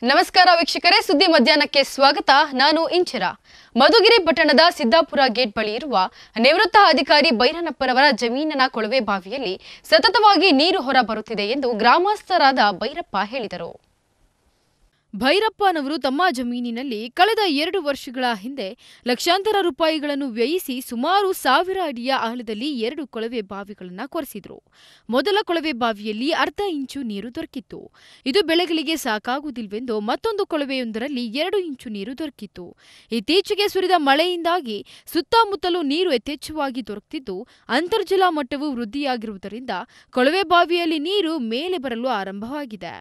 ನಮಸ್ಕಾರ ವೀಕ್ಷಕರೇ ಸುದ್ದಿ ಮಧ್ಯಾಹ್ನಕ್ಕೆ ಸ್ವಾಗತ ನಾನು ಇಂಚರ ಮಧುಗಿರಿ ಪಟ್ಟಣದ ಸಿದ್ದಾಪುರ ಗೇಟ್ ಬಳಿ ಇರುವ ನಿವೃತ್ತ ಅಧಿಕಾರಿ ಬೈರನಪ್ಪರವರ ಜಮೀನಿನ ಕೊಳವೆ ಬಾವಿಯಲ್ಲಿ ಸತತವಾಗಿ ನೀರು ಹೊರ ಬರುತ್ತಿದೆ ಎಂದು ಗ್ರಾಮಸ್ಥರಾದ ಬೈರಪ್ಪ ಹೇಳಿದರು ಭೈರಪ್ಪನವರು ತಮ್ಮ ಜಮೀನಿನಲ್ಲಿ ಕಳೆದ ಎರಡು ವರ್ಷಗಳ ಹಿಂದೆ ಲಕ್ಷಾಂತರ ರೂಪಾಯಿಗಳನ್ನು ವ್ಯಯಿಸಿ ಸುಮಾರು ಸಾವಿರ ಅಡಿಯ ಆಳದಲ್ಲಿ ಎರಡು ಕೊಳವೆ ಬಾವಿಗಳನ್ನು ಕೊರೆಸಿದ್ರು ಮೊದಲ ಕೊಳವೆ ಬಾವಿಯಲ್ಲಿ ಅರ್ಧ ಇಂಚು ನೀರು ದೊರಕಿತ್ತು ಇದು ಬೆಳೆಗಳಿಗೆ ಸಾಕಾಗುವುದಿಲ್ವೆಂದು ಮತ್ತೊಂದು ಕೊಳವೆಯೊಂದರಲ್ಲಿ ಎರಡು ಇಂಚು ನೀರು ದೊರಕಿತ್ತು ಇತ್ತೀಚೆಗೆ ಸುರಿದ ಮಳೆಯಿಂದಾಗಿ ಸುತ್ತಮುತ್ತಲೂ ನೀರು ಯಥೇಚ್ಛವಾಗಿ ದೊರಕುತ್ತಿದ್ದು ಅಂತರ್ಜಲ ಮಟ್ಟವು ವೃದ್ಧಿಯಾಗಿರುವುದರಿಂದ ಕೊಳವೆ ಬಾವಿಯಲ್ಲಿ ನೀರು ಮೇಲೆ ಬರಲು ಆರಂಭವಾಗಿದೆ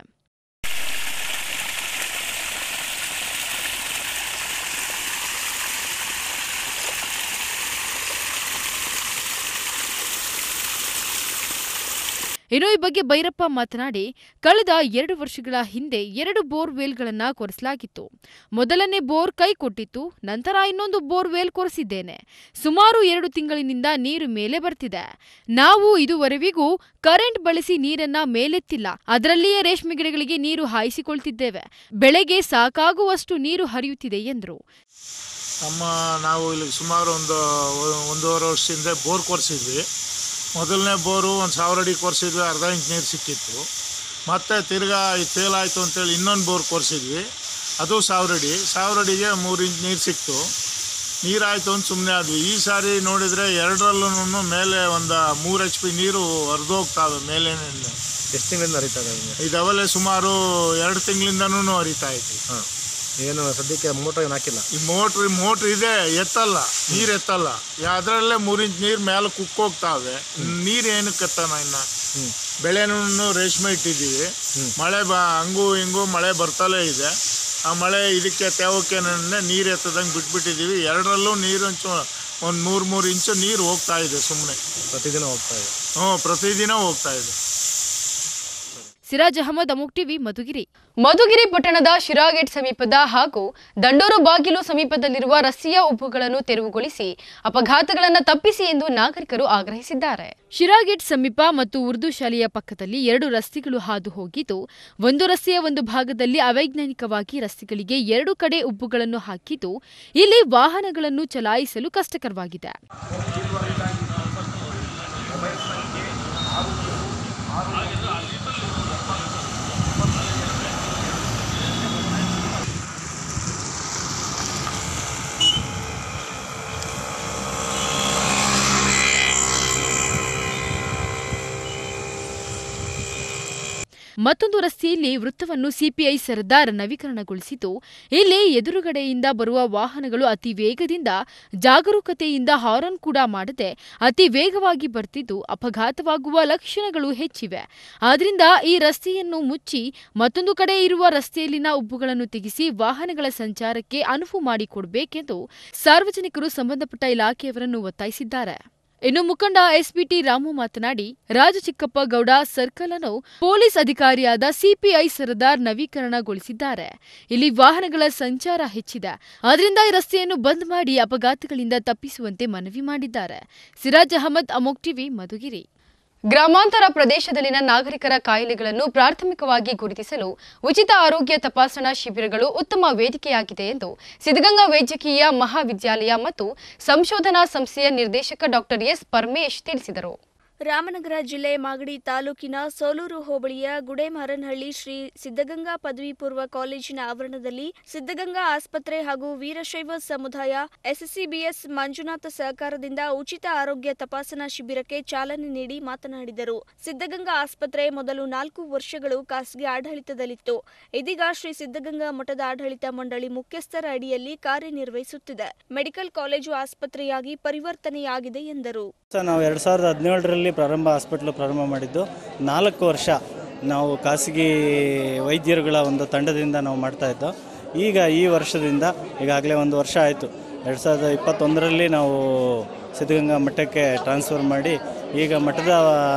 ಇನ್ನು ಈ ಬಗ್ಗೆ ಭೈರಪ್ಪ ಮಾತನಾಡಿ ಕಳೆದ ಎರಡು ವರ್ಷಗಳ ಹಿಂದೆ ಎರಡು ಬೋರ್ವೆಲ್ಗಳನ್ನ ಕೊರೆಸಲಾಗಿತ್ತು ಮೊದಲನೇ ಬೋರ್ ಕೈ ಕೊಟ್ಟಿತ್ತು ನಂತರ ಇನ್ನೊಂದು ಬೋರ್ವೆಲ್ ಕೊರೆಸಿದ್ದೇನೆ ಸುಮಾರು ಎರಡು ತಿಂಗಳಿನಿಂದ ನೀರು ಮೇಲೆ ಬರ್ತಿದೆ ನಾವು ಇದುವರೆವಿಗೂ ಕರೆಂಟ್ ಬಳಸಿ ನೀರನ್ನ ಮೇಲೆತ್ತಿಲ್ಲ ಅದರಲ್ಲಿಯೇ ರೇಷ್ಮೆ ಗಿಡಗಳಿಗೆ ನೀರು ಹಾಯಿಸಿಕೊಳ್ತಿದ್ದೇವೆ ಬೆಳೆಗೆ ಸಾಕಾಗುವಷ್ಟು ನೀರು ಹರಿಯುತ್ತಿದೆ ಎಂದರು ನಮ್ಮ ನಾವು ಇಲ್ಲಿ ಸುಮಾರು ಒಂದು ಒಂದೂವರೆ ವರ್ಷದಿಂದ ಬೋರ್ ಕೊರೆಸಿದ್ವಿ ಮೊದಲನೇ ಬೋರು ಒಂದು ಸಾವಿರ ಅಡಿ ಕೊರೆಸಿದ್ವಿ ಅರ್ಧ ಇಂಚ್ ನೀರು ಸಿಕ್ಕಿತ್ತು ಮತ್ತು ತಿರ್ಗಾ ಇದು ಫೇಲ್ ಆಯಿತು ಅಂತೇಳಿ ಇನ್ನೊಂದು ಬೋರ್ ಕೊರೆಸಿದ್ವಿ ಅದು ಸಾವಿರ ಅಡಿ ಸಾವಿರ ಅಡಿಗೆ ಮೂರು ಇಂಚ್ ನೀರು ಸಿಕ್ತು ನೀರಾಯಿತು ಅಂತ ಸುಮ್ಮನೆ ಆದ್ವಿ ಈ ಸಾರಿ ನೋಡಿದರೆ ಎರಡರಲ್ಲೂ ಮೇಲೆ ಒಂದು ಮೂರು ಎಚ್ ಪಿ ನೀರು ಹರಿದೋಗ್ತಾವೆ ಮೇಲೆ ಎಷ್ಟು ತಿಂಗಳಿಂದ ಹರಿತಾ ಇದೆ ನಿಮಗೆ ಇದವಲ್ಲೇ ಸುಮಾರು ಎರಡು ತಿಂಗಳಿಂದನೂ ಹರಿತಾ ಐತಿ ಹಾಂ ಏನು ಸದ್ಯಕ್ಕೆ ಮೋಟರ್ ಏನು ಹಾಕಿಲ್ಲ ಈ ಮೋಟ್ರ್ ಮೋಟ್ರ್ ಇದೆ ಎತ್ತಲ್ಲ ನೀರು ಎತ್ತಲ್ಲ ಅದರಲ್ಲೇ ಮೂರು ಇಂಚ್ ನೀರು ಮೇಲೆ ಕುಕ್ಕೋಗ್ತಾವೆ ನೀರು ಏನಕ್ಕೆ ಎತ್ತಾನ ಇನ್ನ ಹ್ಞೂ ಬೆಳೆನೂ ರೇಷ್ಮೆ ಇಟ್ಟಿದ್ದೀವಿ ಮಳೆ ಬ ಹಂಗೂ ಹಿಂಗೂ ಮಳೆ ಬರ್ತಲೇ ಇದೆ ಆ ಮಳೆ ಇದಕ್ಕೆ ತೇವಕ್ಕೆ ನೀರು ಎತ್ತದಂಗೆ ಬಿಟ್ಬಿಟ್ಟಿದ್ದೀವಿ ಎರಡರಲ್ಲೂ ನೀರು ಒಂಚು ಒಂದು ಮೂರು ಮೂರು ಇಂಚು ನೀರು ಹೋಗ್ತಾ ಇದೆ ಸುಮ್ಮನೆ ಪ್ರತಿದಿನ ಹೋಗ್ತಾ ಇದೆ ಹ್ಞೂ ಪ್ರತಿದಿನ ಹೋಗ್ತಾ ಇದೆ ಸಿರಾಜ್ ಅಹಮದ್ ಅಮುಕ್ ಟಿವಿ ಮಧುಗಿರಿ ಮಧುಗಿರಿ ಪಟ್ಟಣದ ಶಿರಾಗೇಟ್ ಸಮೀಪದ ಹಾಗೂ ದಂಡೂರು ಬಾಗಿಲು ಸಮೀಪದಲ್ಲಿರುವ ರಸ್ತೆಯ ಉಬ್ಬುಗಳನ್ನು ತೆರವುಗೊಳಿಸಿ ಅಪಘಾತಗಳನ್ನು ತಪ್ಪಿಸಿ ಎಂದು ನಾಗರಿಕರು ಆಗ್ರಹಿಸಿದ್ದಾರೆ ಶಿರಾಗೇಟ್ ಸಮೀಪ ಮತ್ತು ಉರ್ದು ಶಾಲೆಯ ಪಕ್ಕದಲ್ಲಿ ಎರಡು ರಸ್ತೆಗಳು ಹಾದು ಹೋಗಿದ್ದು ಒಂದು ರಸ್ತೆಯ ಒಂದು ಭಾಗದಲ್ಲಿ ಅವೈಜ್ಞಾನಿಕವಾಗಿ ರಸ್ತೆಗಳಿಗೆ ಎರಡು ಕಡೆ ಉಬ್ಬುಗಳನ್ನು ಹಾಕಿದ್ದು ಇಲ್ಲಿ ವಾಹನಗಳನ್ನು ಚಲಾಯಿಸಲು ಕಷ್ಟಕರವಾಗಿದೆ ಮತ್ತೊಂದು ರಸ್ತೆಯಲ್ಲಿ ವೃತ್ತವನ್ನು ಸಿಪಿಐ ಸರ್ದಾರ್ ನವೀಕರಣಗೊಳಿಸಿದ್ದು ಇಲ್ಲಿ ಎದುರುಗಡೆಯಿಂದ ಬರುವ ವಾಹನಗಳು ಅತಿ ವೇಗದಿಂದ ಜಾಗರೂಕತೆಯಿಂದ ಹಾರನ್ ಕೂಡ ಮಾಡದೆ ಅತಿ ವೇಗವಾಗಿ ಬರ್ತಿದ್ದು ಅಪಘಾತವಾಗುವ ಲಕ್ಷಣಗಳು ಹೆಚ್ಚಿವೆ ಆದ್ರಿಂದ ಈ ರಸ್ತೆಯನ್ನು ಮುಚ್ಚಿ ಮತ್ತೊಂದು ಕಡೆ ಇರುವ ರಸ್ತೆಯಲ್ಲಿನ ಉಬ್ಬುಗಳನ್ನು ತೆಗೆಸಿ ವಾಹನಗಳ ಸಂಚಾರಕ್ಕೆ ಅನುವು ಮಾಡಿಕೊಡಬೇಕೆಂದು ಸಾರ್ವಜನಿಕರು ಸಂಬಂಧಪಟ್ಟ ಇಲಾಖೆಯವರನ್ನು ಒತ್ತಾಯಿಸಿದ್ದಾರೆ ಇನ್ನು ಮುಖಂಡ ಎಸ್ಪಿಟಿ ರಾಮು ಮಾತನಾಡಿ ರಾಜಚಿಕ್ಕಪ್ಪ ಗೌಡ ಸರ್ಕಲ್ ಅನ್ನು ಪೊಲೀಸ್ ಅಧಿಕಾರಿಯಾದ ಸಿಪಿಐ ಸರದಾರ್ ನವೀಕರಣಗೊಳಿಸಿದ್ದಾರೆ ಇಲ್ಲಿ ವಾಹನಗಳ ಸಂಚಾರ ಹೆಚ್ಚಿದೆ ಆದ್ರಿಂದ ಈ ರಸ್ತೆಯನ್ನು ಬಂದ್ ಮಾಡಿ ಅಪಘಾತಗಳಿಂದ ತಪ್ಪಿಸುವಂತೆ ಮನವಿ ಮಾಡಿದ್ದಾರೆ ಸಿರಾಜ್ ಅಹಮದ್ ಅಮೋಕ್ ಟಿವಿ ಮಧುಗಿರಿ ಗ್ರಾಮಾಂತರ ಪ್ರದೇಶದಲ್ಲಿನ ನಾಗರಿಕರ ಕಾಯಿಲೆಗಳನ್ನು ಪ್ರಾಥಮಿಕವಾಗಿ ಗುರುತಿಸಲು ಉಚಿತ ಆರೋಗ್ಯ ತಪಾಸಣಾ ಶಿಬಿರಗಳು ಉತ್ತಮ ವೇದಿಕೆಯಾಗಿದೆ ಎಂದು ಸಿದ್ಧಗಂಗಾ ವೈದ್ಯಕೀಯ ಮಹಾವಿದ್ಯಾಲಯ ಮತ್ತು ಸಂಶೋಧನಾ ಸಂಸ್ಥೆಯ ನಿರ್ದೇಶಕ ಡಾಕ್ಟರ್ ಎಸ್ ಪರಮೇಶ್ ತಿಳಿಸಿದರು ರಾಮನಗರ ಜಿಲ್ಲೆ ಮಾಗಡಿ ತಾಲೂಕಿನ ಸೋಲೂರು ಹೋಬಳಿಯ ಗುಡೇಮಾರನಹಳ್ಳಿ ಶ್ರೀ ಸಿದ್ಧಗಂಗಾ ಪದವಿ ಪೂರ್ವ ಕಾಲೇಜಿನ ಆವರಣದಲ್ಲಿ ಸಿದ್ಧಗಂಗಾ ಆಸ್ಪತ್ರೆ ಹಾಗೂ ವೀರಶೈವ ಸಮುದಾಯ ಎಸ್ಎಸ್ಸಿಬಿಎಸ್ ಮಂಜುನಾಥ ಸಹಕಾರದಿಂದ ಉಚಿತ ಆರೋಗ್ಯ ತಪಾಸಣಾ ಶಿಬಿರಕ್ಕೆ ಚಾಲನೆ ನೀಡಿ ಮಾತನಾಡಿದರು ಸಿದ್ಧಗಂಗಾ ಆಸ್ಪತ್ರೆ ಮೊದಲು ನಾಲ್ಕು ವರ್ಷಗಳು ಖಾಸಗಿ ಆಡಳಿತದಲ್ಲಿತ್ತು ಇದೀಗ ಶ್ರೀ ಸಿದ್ಧಗಂಗಾ ಮಠದ ಆಡಳಿತ ಮಂಡಳಿ ಮುಖ್ಯಸ್ಥರ ಅಡಿಯಲ್ಲಿ ಕಾರ್ಯನಿರ್ವಹಿಸುತ್ತಿದೆ ಮೆಡಿಕಲ್ ಕಾಲೇಜು ಆಸ್ಪತ್ರೆಯಾಗಿ ಪರಿವರ್ತನೆಯಾಗಿದೆ ಎಂದರು ಸರ್ ನಾವು ಎರಡು ಸಾವಿರದ ಹದಿನೇಳರಲ್ಲಿ ಪ್ರಾರಂಭ ಹಾಸ್ಪಿಟ್ಲು ಪ್ರಾರಂಭ ಮಾಡಿದ್ದು ನಾಲ್ಕು ವರ್ಷ ನಾವು ಖಾಸಗಿ ವೈದ್ಯರುಗಳ ಒಂದು ತಂಡದಿಂದ ನಾವು ಮಾಡ್ತಾ ಇದ್ದೋ ಈಗ ಈ ವರ್ಷದಿಂದ ಈಗಾಗಲೇ ಒಂದು ವರ್ಷ ಆಯಿತು ಎರಡು ಸಾವಿರದ ಇಪ್ಪತ್ತೊಂದರಲ್ಲಿ ನಾವು ಸಿದ್ಧಗಂಗಾ ಮಠಕ್ಕೆ ಟ್ರಾನ್ಸ್ಫರ್ ಮಾಡಿ ಈಗ ಮಠದ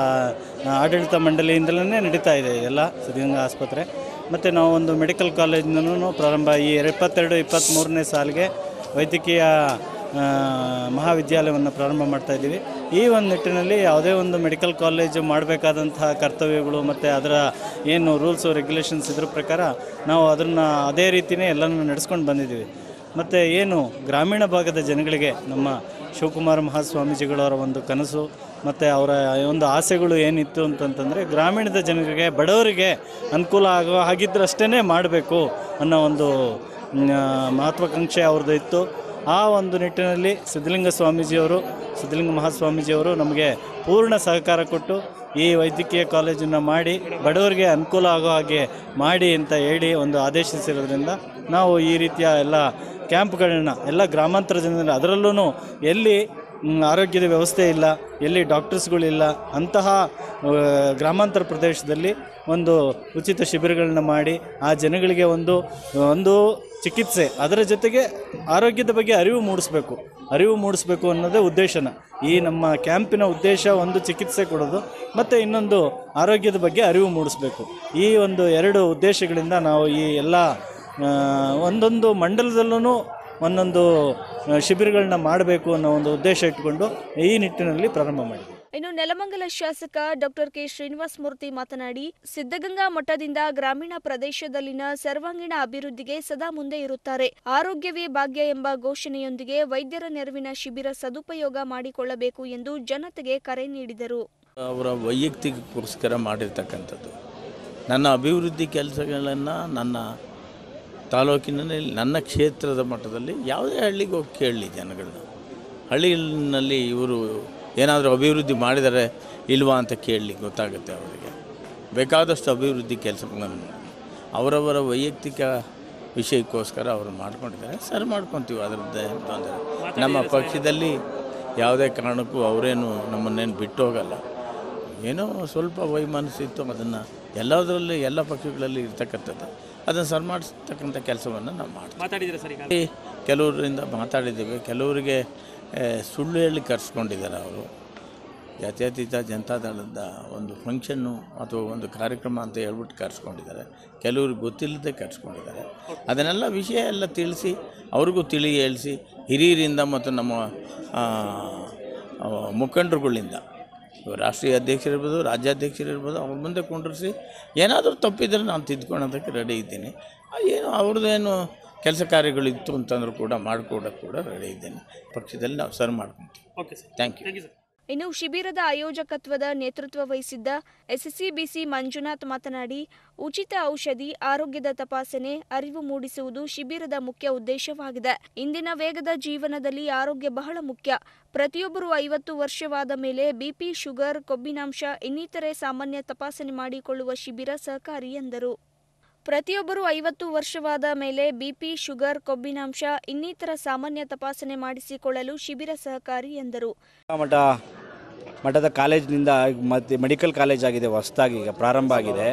ಆ, ಆಡಳಿತ ಮಂಡಳಿಯಿಂದಲೇ ನಡೀತಾ ಇದೆ ಎಲ್ಲ ಸಿದ್ಧಗಂಗಾ ಆಸ್ಪತ್ರೆ ಮತ್ತು ನಾವು ಒಂದು ಮೆಡಿಕಲ್ ಕಾಲೇಜಿನೂ ಪ್ರಾರಂಭ ಈ ಇಪ್ಪತ್ತೆರಡು ಇಪ್ಪತ್ತ್ಮೂರನೇ ಸಾಲಿಗೆ ವೈದ್ಯಕೀಯ ಆ, ಮಹಾವಿದ್ಯಾಲಯವನ್ನು ಪ್ರಾರಂಭ ಮಾಡ್ತಾ ಇದ್ದೀವಿ ಈ ಒಂದು ನಿಟ್ಟಿನಲ್ಲಿ ಯಾವುದೇ ಒಂದು ಮೆಡಿಕಲ್ ಕಾಲೇಜು ಮಾಡಬೇಕಾದಂತಹ ಕರ್ತವ್ಯಗಳು ಮತ್ತು ಅದರ ಏನು ರೂಲ್ಸು ರೆಗ್ಯುಲೇಷನ್ಸ್ ಇದ್ರ ಪ್ರಕಾರ ನಾವು ಅದನ್ನು ಅದೇ ರೀತಿಯೇ ಎಲ್ಲನೂ ನಡೆಸ್ಕೊಂಡು ಬಂದಿದ್ದೀವಿ ಮತ್ತು ಏನು ಗ್ರಾಮೀಣ ಭಾಗದ ಜನಗಳಿಗೆ ನಮ್ಮ ಶಿವಕುಮಾರ ಮಹಾಸ್ವಾಮೀಜಿಗಳವರ ಒಂದು ಕನಸು ಮತ್ತು ಅವರ ಒಂದು ಆಸೆಗಳು ಏನಿತ್ತು ಅಂತಂತಂದರೆ ಗ್ರಾಮೀಣದ ಜನರಿಗೆ ಬಡವರಿಗೆ ಅನುಕೂಲ ಆಗೋ ಹಾಗಿದ್ದರಷ್ಟೇ ಮಾಡಬೇಕು ಅನ್ನೋ ಒಂದು ಮ್, ಮಹತ್ವಾಕಾಂಕ್ಷೆ ಅವ್ರದ್ದು ಇತ್ತು ಆ ಒಂದು ನಿಟ್ಟಿನಲ್ಲಿ ಸಿದ್ಧಲಿಂಗ ಸ್ವಾಮೀಜಿಯವರು ಸಿದ್ಧಲಿಂಗ ಮಹಾಸ್ವಾಮೀಜಿಯವರು ನಮಗೆ ಪೂರ್ಣ ಸಹಕಾರ ಕೊಟ್ಟು ಈ ವೈದ್ಯಕೀಯ ಕಾಲೇಜನ್ನು ಮಾಡಿ ಬಡವರಿಗೆ ಅನುಕೂಲ ಆಗೋ ಹಾಗೆ ಮಾಡಿ ಅಂತ ಹೇಳಿ ಒಂದು ಆದೇಶಿಸಿರೋದ್ರಿಂದ ನಾವು ಈ ರೀತಿಯ ಎಲ್ಲ ಕ್ಯಾಂಪ್ಗಳನ್ನ ಎಲ್ಲ ಗ್ರಾಮಾಂತರ ಜನರಲ್ಲಿ ಅದರಲ್ಲೂ ಎಲ್ಲಿ ಮ್, ಆರೋಗ್ಯದ ವ್ಯವಸ್ಥೆ ಇಲ್ಲ ಎಲ್ಲಿ ಡಾಕ್ಟರ್ಸ್ಗಳಿಲ್ಲ ಅಂತಹ ಆ, ಗ್ರಾಮಾಂತರ ಪ್ರದೇಶದಲ್ಲಿ ಒಂದು ಉಚಿತ ಶಿಬಿರಗಳನ್ನ ಮಾಡಿ ಆ ಜನಗಳಿಗೆ ಒಂದು ಒಂದು ಚಿಕಿತ್ಸೆ ಅದರ ಜೊತೆಗೆ ಆರೋಗ್ಯದ ಬಗ್ಗೆ ಅರಿವು ಮೂಡಿಸ್ಬೇಕು ಅರಿವು ಮೂಡಿಸ್ಬೇಕು ಅನ್ನೋದೇ ಉದ್ದೇಶನ ಈ ನಮ್ಮ ಕ್ಯಾಂಪಿನ ಉದ್ದೇಶ ಒಂದು ಚಿಕಿತ್ಸೆ ಕೊಡೋದು ಮತ್ತು ಇನ್ನೊಂದು ಆರೋಗ್ಯದ ಬಗ್ಗೆ ಅರಿವು ಮೂಡಿಸ್ಬೇಕು ಈ ಒಂದು ಎರಡು ಉದ್ದೇಶಗಳಿಂದ ನಾವು ಈ ಎಲ್ಲ ಆ, ಒಂದೊಂದು ಮಂಡಲದಲ್ಲೂ ಒಂದೊಂದು ಆ, ಶಿಬಿರಗಳನ್ನ ಮಾಡಬೇಕು ಅನ್ನೋ ಒಂದು ಉದ್ದೇಶ ಇಟ್ಕೊಂಡು ಈ ನಿಟ್ಟಿನಲ್ಲಿ ಪ್ರಾರಂಭ ಮಾಡಿದ್ವಿ ಇನ್ನು ನೆಲಮಂಗಲ ಶಾಸಕ ಡಾಕ್ಟರ್ ಕೆ ಶ್ರೀನಿವಾಸ ಮೂರ್ತಿ ಮಾತನಾಡಿ ಸಿದ್ಧಗಂಗಾ ಮಠದಿಂದ ಗ್ರಾಮೀಣ ಪ್ರದೇಶದಲ್ಲಿನ ಸರ್ವಾಂಗೀಣ ಅಭಿವೃದ್ಧಿಗೆ ಸದಾ ಮುಂದೆ ಇರುತ್ತಾರೆ ಆರೋಗ್ಯವೇ ಭಾಗ್ಯ ಎಂಬ ಘೋಷಣೆಯೊಂದಿಗೆ ವೈದ್ಯರ ನೆರವಿನ ಶಿಬಿರ ಸದುಪಯೋಗ ಮಾಡಿಕೊಳ್ಳಬೇಕು ಎಂದು ಜನತೆಗೆ ಕರೆ ನೀಡಿದರು ಅವರ ವೈಯಕ್ತಿಕಕ್ಕೋಸ್ಕರ ಮಾಡಿರ್ತಕ್ಕಂಥದ್ದು ನನ್ನ ಅಭಿವೃದ್ಧಿ ಕೆಲಸಗಳನ್ನು ನನ್ನ ತಾಲೂಕಿನಲ್ಲಿ ನನ್ನ ಕ್ಷೇತ್ರದ ಮಟ್ಟದಲ್ಲಿ ಯಾವುದೇ ಹಳ್ಳಿಗೆ ಹೋಗಿ ಕೇಳಲಿ ಜನಗಳನ್ನ ಹಳ್ಳಿನಲ್ಲಿ ಇವರು ಏನಾದರೂ ಅಭಿವೃದ್ಧಿ ಮಾಡಿದರೆ ಇಲ್ವಾ ಅಂತ ಕೇಳಲಿ ಗೊತ್ತಾಗುತ್ತೆ ಅವರಿಗೆ ಬೇಕಾದಷ್ಟು ಅಭಿವೃದ್ಧಿ ಕೆಲಸಗಳನ್ನು ಅವರವರ ವೈಯಕ್ತಿಕ ವಿಷಯಕ್ಕೋಸ್ಕರ ಅವರು ಮಾಡ್ಕೊಂಡಿದ್ದಾರೆ ಸರಿ ಮಾಡ್ಕೊತೀವಿ ಅದರದ್ದೇ ತೊಂದರೆ ನಮ್ಮ ಪಕ್ಷದಲ್ಲಿ ಯಾವುದೇ ಕಾರಣಕ್ಕೂ ಅವರೇನು ನಮ್ಮನ್ನೇನು ಬಿಟ್ಟು ಹೋಗಲ್ಲ ಏನೋ ಸ್ವಲ್ಪ ವೈಮನಸ್ಸಿತ್ತು ಅದನ್ನು ಎಲ್ಲದರಲ್ಲಿ ಎಲ್ಲ ಪಕ್ಷಗಳಲ್ಲಿ ಇರ್ತಕ್ಕಂಥದ್ದು ಅದನ್ನು ಸರಿ ಮಾಡಿಸ್ತಕ್ಕಂಥ ಕೆಲಸವನ್ನು ನಾವು ಮಾಡ್ತೀವಿ ಕೆಲವರಿಂದ ಮಾತಾಡಿದ್ದೀವಿ ಕೆಲವರಿಗೆ ಆ, ಸುಳ್ಳು ಹೇಳಿ ಕರೆಸ್ಕೊಂಡಿದ್ದಾರೆ ಅವರು ಜಾತ್ಯತೀತ ಜನತಾದಳದ ಒಂದು ಫಂಕ್ಷನ್ನು ಅಥವಾ ಒಂದು ಕಾರ್ಯಕ್ರಮ ಅಂತ ಹೇಳ್ಬಿಟ್ಟು ಕರೆಸ್ಕೊಂಡಿದ್ದಾರೆ ಕೆಲವ್ರಿಗೆ ಗೊತ್ತಿಲ್ಲದೆ ಕರೆಸ್ಕೊಂಡಿದ್ದಾರೆ ಅದನ್ನೆಲ್ಲ ವಿಷಯ ಎಲ್ಲ ತಿಳಿಸಿ ಅವ್ರಿಗೂ ತಿಳಿ ಹೇಳಿಸಿ ಹಿರಿಯರಿಂದ ಮತ್ತು ನಮ್ಮ ಆ, ಆ, ಮುಖಂಡರುಗಳಿಂದ ಇವ್ರು ರಾಷ್ಟ್ರೀಯ ಅಧ್ಯಕ್ಷರಿರ್ಬೋದು ರಾಜ್ಯಾಧ್ಯಕ್ಷರಿರ್ಬೋದು ಅವ್ರ ಮುಂದೆ ಕುಂಡ್ರಿಸಿ ಏನಾದರೂ ತಪ್ಪಿದ್ರೆ ನಾನು ತಿದ್ಕೊಳ್ಳೋದಕ್ಕೆ ರೆಡಿ ಇದ್ದೀನಿ ಆ, ಏನು ಅವ್ರದ್ದೇನು ಕೆಲಸ ಕಾರ್ಯಗಳಿತ್ತು ಅಂತಂದ್ರೂ ಕೂಡ ಮಾಡಿಕೊಡೋಕ್ಕೆ ಕೂಡ ರೆಡಿ ಇದ್ದೇನೆ ಪಕ್ಷದಲ್ಲಿ ನಾವು ಸರ್ ಮಾಡ್ಕೊತೀವಿ ಥ್ಯಾಂಕ್ ಯು ಇನ್ನು ಶಿಬಿರದ ಆಯೋಜಕತ್ವದ ನೇತೃತ್ವ ವಹಿಸಿದ್ದ ಎಸ್ಎಸ್ಸಿಬಿಸಿ ಮಂಜುನಾಥ್ ಮಾತನಾಡಿ ಉಚಿತ ಔಷಧಿ ಆರೋಗ್ಯದ ತಪಾಸಣೆ ಅರಿವು ಮೂಡಿಸುವುದು ಶಿಬಿರದ ಮುಖ್ಯ ಉದ್ದೇಶವಾಗಿದೆ ಇಂದಿನ ವೇಗದ ಜೀವನದಲ್ಲಿ ಆರೋಗ್ಯ ಬಹಳ ಮುಖ್ಯ ಪ್ರತಿಯೊಬ್ಬರು ಐವತ್ತು ವರ್ಷವಾದ ಮೇಲೆ ಬಿಪಿ ಶುಗರ್ ಕೊಬ್ಬಿನಾಂಶ ಇನ್ನಿತರೆ ಸಾಮಾನ್ಯ ತಪಾಸಣೆ ಮಾಡಿಕೊಳ್ಳುವ ಶಿಬಿರ ಸಹಕಾರಿ ಎಂದರು ಪ್ರತಿಯೊಬ್ಬರು ಐವತ್ತು ವರ್ಷವಾದ ಮೇಲೆ ಬಿಪಿ ಶುಗರ್ ಕೊಬ್ಬಿನಾಂಶ ಇನ್ನಿತರ ಸಾಮಾನ್ಯ ತಪಾಸಣೆ ಮಾಡಿಸಿಕೊಳ್ಳಲು ಶಿಬಿರ ಸಹಕಾರಿ ಎಂದರು ಮಠ ಮಠದ ಕಾಲೇಜಿನಿಂದ ಮತ್ತು ಮೆಡಿಕಲ್ ಕಾಲೇಜ್ ಆಗಿದೆ ಹೊಸದಾಗಿ ಈಗ ಪ್ರಾರಂಭ ಆಗಿದೆ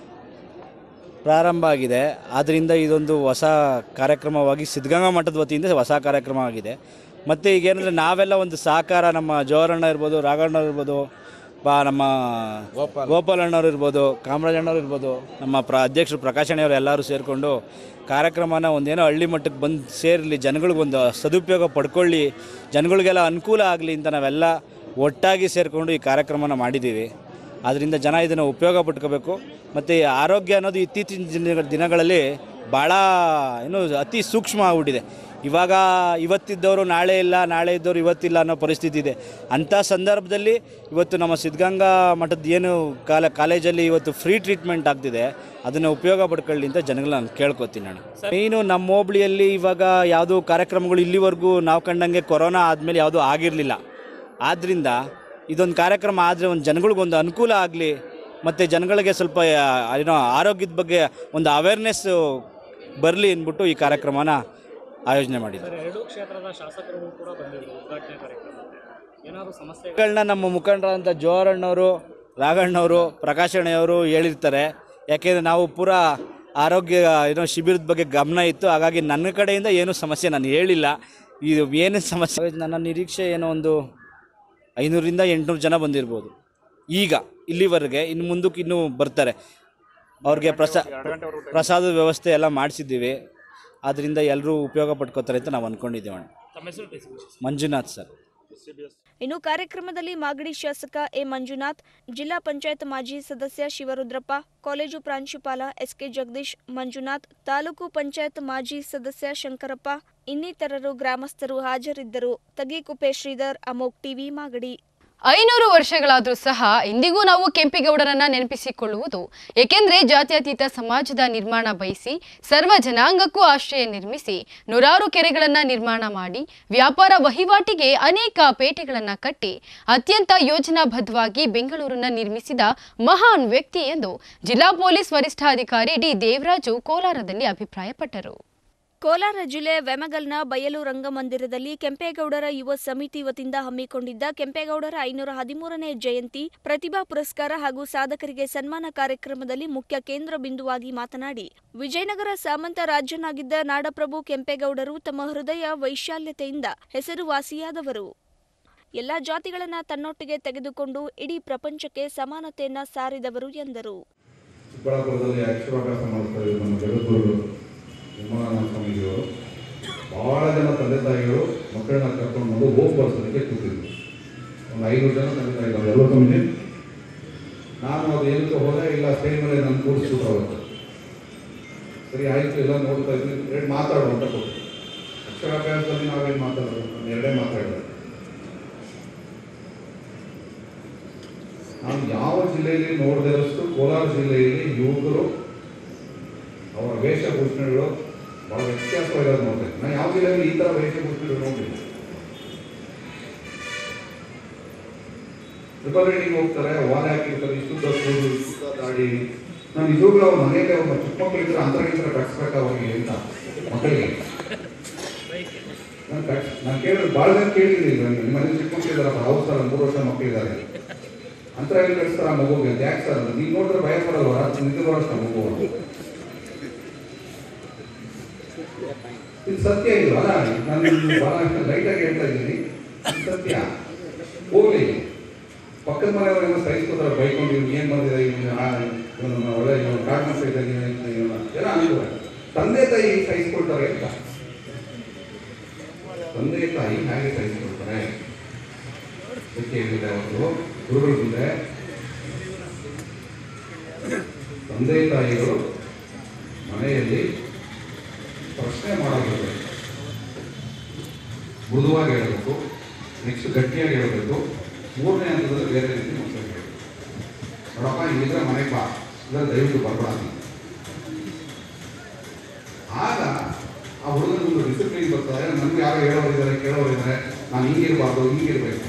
ಪ್ರಾರಂಭ ಆಗಿದೆ ಆದ್ದರಿಂದ ಇದೊಂದು ಹೊಸ ಕಾರ್ಯಕ್ರಮವಾಗಿ ಸಿದ್ಧಗಂಗಾ ಮಠದ ವತಿಯಿಂದ ಹೊಸ ಕಾರ್ಯಕ್ರಮ ಆಗಿದೆ ಮತ್ತು ಈಗ ಏನಂದರೆ ನಾವೆಲ್ಲ ಒಂದು ಸಹಕಾರ ನಮ್ಮ ಜೋರಣ್ಣ ಇರ್ಬೋದು ರಾಘಣ್ಣ ಇರ್ಬೋದು ಬಾ ನಮ್ಮ ಗೋಪಾಲಣ್ಣವ್ರು ಇರ್ಬೋದು ಕಾಮರಾಜಣ್ಣವ್ರು ಇರ್ಬೋದು ನಮ್ಮ ಪ್ರ ಅಧ್ಯಕ್ಷರು ಪ್ರಕಾಶಣ್ಣವ್ರು ಎಲ್ಲರೂ ಸೇರಿಕೊಂಡು ಕಾರ್ಯಕ್ರಮನ ಒಂದೇನೋ ಹಳ್ಳಿ ಮಟ್ಟಕ್ಕೆ ಬಂದು ಸೇರಲಿ ಜನಗಳಿಗೊಂದು ಸದುಪಯೋಗ ಪಡ್ಕೊಳ್ಳಿ ಜನಗಳಿಗೆಲ್ಲ ಅನುಕೂಲ ಆಗಲಿ ಅಂತ ನಾವೆಲ್ಲ ಒಟ್ಟಾಗಿ ಸೇರಿಕೊಂಡು ಈ ಕಾರ್ಯಕ್ರಮನ ಮಾಡಿದ್ದೀವಿ ಆದ್ದರಿಂದ ಜನ ಇದನ್ನು ಉಪಯೋಗ ಪಡ್ಕೋಬೇಕು ಮತ್ತು ಈ ಆರೋಗ್ಯ ಅನ್ನೋದು ಇತ್ತೀಚಿನ ದಿನ ದಿನಗಳಲ್ಲಿ ಭಾಳ ಏನು ಅತಿ ಸೂಕ್ಷ್ಮ ಆಗ್ಬಿಟ್ಟಿದೆ ಇವಾಗ ಇವತ್ತಿದ್ದವರು ನಾಳೆ ಇಲ್ಲ ನಾಳೆ ಇದ್ದವರು ಇವತ್ತಿಲ್ಲ ಅನ್ನೋ ಪರಿಸ್ಥಿತಿ ಇದೆ ಅಂಥ ಸಂದರ್ಭದಲ್ಲಿ ಇವತ್ತು ನಮ್ಮ ಸಿದ್ಧಗಂಗಾ ಮಠದ ಏನು ಕಾಲ ಕಾಲೇಜಲ್ಲಿ ಇವತ್ತು ಫ್ರೀ ಟ್ರೀಟ್ಮೆಂಟ್ ಆಗ್ತಿದೆ ಅದನ್ನು ಉಪಯೋಗ ಪಡ್ಕೊಳ್ಳಿ ಅಂತ ಜನಗಳನ್ನ ನಾನು ಕೇಳ್ಕೊತೀನಿ ನಾನು ಮೇಯ್ನು ನಮ್ಮ ಹೋಬಳಿಯಲ್ಲಿ ಇವಾಗ ಯಾವುದೋ ಕಾರ್ಯಕ್ರಮಗಳು ಇಲ್ಲಿವರೆಗೂ ನಾವು ಕಂಡಂಗೆ ಕೊರೋನಾ ಆದಮೇಲೆ ಯಾವುದೂ ಆಗಿರಲಿಲ್ಲ ಆದ್ದರಿಂದ ಇದೊಂದು ಕಾರ್ಯಕ್ರಮ ಆದರೆ ಒಂದು ಜನಗಳಿಗೊಂದು ಅನುಕೂಲ ಆಗಲಿ ಮತ್ತು ಜನಗಳಿಗೆ ಸ್ವಲ್ಪ ಆ, ಏನೋ ಆರೋಗ್ಯದ ಬಗ್ಗೆ ಒಂದು ಅವೇರ್ನೆಸ್ಸು ಬರಲಿ ಅಂದ್ಬಿಟ್ಟು ಈ ಕಾರ್ಯಕ್ರಮನ ಆಯೋಜನೆ ಮಾಡಿದ್ದಾರೆ ಗಳನ್ನ ನಮ್ಮ ಮುಖಂಡರಾದಂಥ ಜೋರಣ್ಣವರು ರಾಘಣ್ಣವರು ಪ್ರಕಾಶಣ್ಣವರು ಹೇಳಿರ್ತಾರೆ ಯಾಕೆಂದರೆ ನಾವು ಪೂರ ಆರೋಗ್ಯ ಏನೋ ಶಿಬಿರದ ಬಗ್ಗೆ ಗಮನ ಇತ್ತು ಹಾಗಾಗಿ ನನ್ನ ಕಡೆಯಿಂದ ಏನೂ ಸಮಸ್ಯೆ ನಾನು ಹೇಳಿಲ್ಲ ಇದು ಏನೇ ಸಮಸ್ಯೆ ನನ್ನ ನಿರೀಕ್ಷೆ ಏನೋ ಒಂದು ಐನೂರಿಂದ ಎಂಟುನೂರು ಜನ ಬಂದಿರ್ಬೋದು ಈಗ ಇಲ್ಲಿವರೆಗೆ ಇನ್ನು ಮುಂದಕ್ಕೆ ಇನ್ನೂ ಬರ್ತಾರೆ ಅವ್ರಿಗೆ ಪ್ರಸಾ ಪ್ರಸಾದದ ವ್ಯವಸ್ಥೆ ಎಲ್ಲ ಮಾಡಿಸಿದ್ದೀವಿ ಆದ್ದರಿಂದ ಎಲ್ಲರೂ ಉಪಯೋಗ ಪಡ್ಕೋತಾರೆ ಅಂತ ನಾವು ಅಂದ್ಕೊಂಡಿದ್ದೀವಿ ಅಣ್ಣ ಮಂಜುನಾಥ್ ಸರ್ ಇನ್ನು ಕಾರ್ಯಕ್ರಮದಲ್ಲಿ ಮಾಗಡಿ ಶಾಸಕ ಎ ಮಂಜುನಾಥ್ ಜಿಲ್ಲಾ ಪಂಚಾಯತ್ ಮಾಜಿ ಸದಸ್ಯ ಶಿವರುದ್ರಪ್ಪ ಕಾಲೇಜು ಪ್ರಾಂಶುಪಾಲ ಎಸ್ಕೆ ಜಗದೀಶ್ ಮಂಜುನಾಥ್ ತಾಲೂಕು ಪಂಚಾಯತ್ ಮಾಜಿ ಸದಸ್ಯ ಶಂಕರಪ್ಪ ಇನ್ನಿತರರು ಗ್ರಾಮಸ್ಥರು ಹಾಜರಿದ್ದರು ತಗೀಕುಪ್ಪೆ ಶ್ರೀಧರ್ ಅಮೋಕ್ ಟಿವಿ ಮಾಗಡಿ ಐನೂರು ವರ್ಷಗಳಾದರೂ ಸಹ ಇಂದಿಗೂ ನಾವು ಕೆಂಪೇಗೌಡರನ್ನ ನೆನಪಿಸಿಕೊಳ್ಳುವುದು ಏಕೆಂದರೆ ಜಾತ್ಯತೀತ ಸಮಾಜದ ನಿರ್ಮಾಣ ಬಯಸಿ ಸರ್ವ ಜನಾಂಗಕ್ಕೂ ಆಶ್ರಯ ನಿರ್ಮಿಸಿ ನೂರಾರು ಕೆರೆಗಳನ್ನು ನಿರ್ಮಾಣ ಮಾಡಿ ವ್ಯಾಪಾರ ವಹಿವಾಟಿಗೆ ಅನೇಕ ಪೇಟೆಗಳನ್ನು ಕಟ್ಟಿ ಅತ್ಯಂತ ಯೋಜನಾಬದ್ಧವಾಗಿ ಬೆಂಗಳೂರನ್ನ ನಿರ್ಮಿಸಿದ ಮಹಾನ್ ವ್ಯಕ್ತಿ ಎಂದು ಜಿಲ್ಲಾ ಪೊಲೀಸ್ ವರಿಷ್ಠಾಧಿಕಾರಿ ಡಿ ದೇವರಾಜು ಕೋಲಾರದಲ್ಲಿ ಅಭಿಪ್ರಾಯಪಟ್ಟರು ಕೋಲಾರ ಜಿಲ್ಲೆ ವೆಮಗಲ್ನ ಬಯಲು ರಂಗಮಂದಿರದಲ್ಲಿ ಕೆಂಪೇಗೌಡರ ಯುವ ಸಮಿತಿ ವತಿಯಿಂದ ಹಮ್ಮಿಕೊಂಡಿದ್ದ ಕೆಂಪೇಗೌಡರ ಐನೂರ ಹದಿಮೂರನೇ ಜಯಂತಿ ಪ್ರತಿಭಾ ಪುರಸ್ಕಾರ ಹಾಗೂ ಸಾಧಕರಿಗೆ ಸನ್ಮಾನ ಕಾರ್ಯಕ್ರಮದಲ್ಲಿ ಮುಖ್ಯ ಕೇಂದ್ರ ಬಿಂದುವಾಗಿ ಮಾತನಾಡಿ ವಿಜಯನಗರ ಸಾಮಂತ ರಾಜ್ಯನಾಗಿದ್ದ ನಾಡಪ್ರಭು ಕೆಂಪೇಗೌಡರು ತಮ್ಮ ಹೃದಯ ವೈಶಾಲ್ಯತೆಯಿಂದ ಹೆಸರುವಾಸಿಯಾದವರು ಎಲ್ಲಾ ಜಾತಿಗಳನ್ನ ತನ್ನೊಟ್ಟಿಗೆ ತೆಗೆದುಕೊಂಡು ಇಡೀ ಪ್ರಪಂಚಕ್ಕೆ ಸಮಾನತೆಯನ್ನ ಸಾರಿದವರು ಎಂದರು ಚಿಕ್ಕಬಳ್ಳಾಪುರದಲ್ಲಿ ಅಕ್ಷರಾಭ್ಯಾಸ ಮಾಡ್ತಾ ಇದ್ರು ನಮ್ಮ ಜಗದ್ಗುರುಗಳು ನಿರ್ಮಲಾನಂದ ಸ್ವಾಮೀಜಿಯವರು ಭಾಳ ಜನ ತಂದೆ ತಾಯಿಗಳು ಮಕ್ಕಳನ್ನ ಕರ್ಕೊಂಡು ಬಂದು ಹೋಗಿ ಬರ್ಸೋದಕ್ಕೆ ಕೂತಿದ್ರು ಒಂದು ಐನೂರು ಜನ ತಂದೆ ತಾಯಿಗಳು ಎಲ್ಲ ಸ್ವಾಮೀಜಿ ನಾನು ಅದು ಏನಕ್ಕೆ ಹೋದೆ ಇಲ್ಲ ಸ್ಟೇಜ್ ಮೇಲೆ ನಾನು ಕೂರಿಸ್ಬಿಟ್ಟು ಅವತ್ತು ಸರಿ ಆಯಿತು ಎಲ್ಲ ನೋಡ್ತಾ ಇದ್ವಿ ಎರಡು ಮಾತಾಡು ಅಂತ ಕೊಟ್ಟು ಅಕ್ಷರಾಭ್ಯಾಸದಲ್ಲಿ ನಾವೇನು ಮಾತಾಡೋದು ನಾನು ಎರಡೇ ಮಾತಾಡಿದೆ ನಾನು ಯಾವ ಜಿಲ್ಲೆಯಲ್ಲಿ ನೋಡದಿರೋಷ್ಟು ಕೋಲಾರ ಜಿಲ್ಲೆಯಲ್ಲಿ ಯುವಕರು ಅವರ ವೇಷಭೂಷಣಗಳು ಬಹಳ ವ್ಯತ್ಯಾಸವಾಗಿರೋದು ನೋಡ್ತೇನೆ ನಾನು ಯಾವ ಜಿಲ್ಲೆಯಲ್ಲಿ ಈ ಥರ ವೇಷಭೂಷಣಗಳು ನೋಡಿಲ್ಲ ಟ್ರಿಪಲ್ ರೈಡಿಂಗ್ ಹೋಗ್ತಾರೆ ವಾರ ಹಾಕಿರ್ತಾರೆ ಇಷ್ಟುದ್ದ ಕೂದಲು ಇಷ್ಟುದ್ದ ದಾಡಿ ನಾನು ನಿಜವಾಗ್ಲೂ ಅವ್ರ ಮನೆಗೆ ಒಬ್ಬ ಚಿಕ್ಕ ಮಕ್ಕಳಿದ್ರೆ ಅಂತರಗಿಂತರ ಕಟ್ಸ್ಬೇಕು ಅವ್ರಿಗೆ ಅಂತ ಮಕ್ಕಳಿಗೆ ನಾನು ಕಟ್ಸ್ ನಾನು ಕೇಳಿದ್ರೆ ಭಾಳ ಜನ ಕೇಳಿದ್ದೀನಿ ನನಗೆ ನಿಮ್ಮ ಮನೆ ಚಿಕ್ಕ ಮಕ್ಕಳಿದಾರಪ್ಪ ಹೌದು ಸರ್ ಮೂರು ವರ್ಷ ಮಕ್ಕಳಿದ್ದಾರೆ ಅಂತರ ಎಲ್ಲಿ ಕಳಿಸ್ತಾರ ಆ ಮಗುಗೆ ಅಂತ ಯಾಕೆ ಸರ್ ನೀವು ನೋಡಿದ್ರೆ ಭಯ ಪಡಲ್ವ ನಿದ್ದೆ ಬರೋಷ್ಟು ಆ ಮಗು ಇದು ಸತ್ಯ ಇದು ಅಲ್ಲ ನಾನು ಬಹಳ ಲೈಟಾಗಿ ಹೇಳ್ತಾ ಇದ್ದೀನಿ ಇದು ಸತ್ಯ ಹೋಗ್ಲಿ ಪಕ್ಕದ ಮನೆಯವರೆಲ್ಲ ಸಹಿಸ್ಕೋತಾರೆ ಬೈಕೊಂಡು ಇವ್ನು ಏನು ಬಂದಿದೆ ಇವನು ಇವನು ಒಳ್ಳೆ ಇವನು ಕಾಡ್ ಮಾಡ್ತಾ ಇದ್ದಾನೆ ಇವನು ಎಲ್ಲ ಅನುಭವ ತಂದೆ ತಾಯಿ ಸಹಿಸ್ಕೊಳ್ತಾರೆ ಅಂತ ತಂದೆ ತಾಯಿ ಹೇಗೆ ಸಹಿಸ್ಕೊಳ್ತಾರೆ ಅದಕ್ಕೆ ಏನಿದೆ ಅವತ್ತು ಗುರುಗಳ ಮುಂದೆ ತಂದೆ ತಾಯಿಗಳು ಮನೆಯಲ್ಲಿ ಪ್ರಶ್ನೆ ಮಾಡೋದಿರಬೇಕು ಮೃದುವಾಗಿ ಹೇಳಬೇಕು ನೆಕ್ಸ್ಟ್ ಗಟ್ಟಿಯಾಗಿ ಹೇಳಬೇಕು ಮೂರನೇ ಹಂತದಲ್ಲಿ ಬೇರೆ ರೀತಿ ಮಕ್ಕಳು ಹೇಳಬೇಕು ನೋಡಪ್ಪ ಹಿಂಗಿದ್ರೆ ಮನೆಗೆ ಬಾ ಇಲ್ಲ ದಯವಿಟ್ಟು ಬರ್ಬೇಡ ನೀನು. ಆಗ ಆ ಹುಡುಗನ ಒಂದು ಡಿಸಿಪ್ಲಿನ್ ಬರ್ತಾರೆ ನಮ್ಗೆ ಯಾರೋ ಹೇಳೋರಿದ್ದಾರೆ ಕೇಳೋರಿದ್ದಾರೆ ನಾನು ಹಿಂಗಿರಬಾರ್ದು ಹಿಂಗಿರ್ಬೇಕು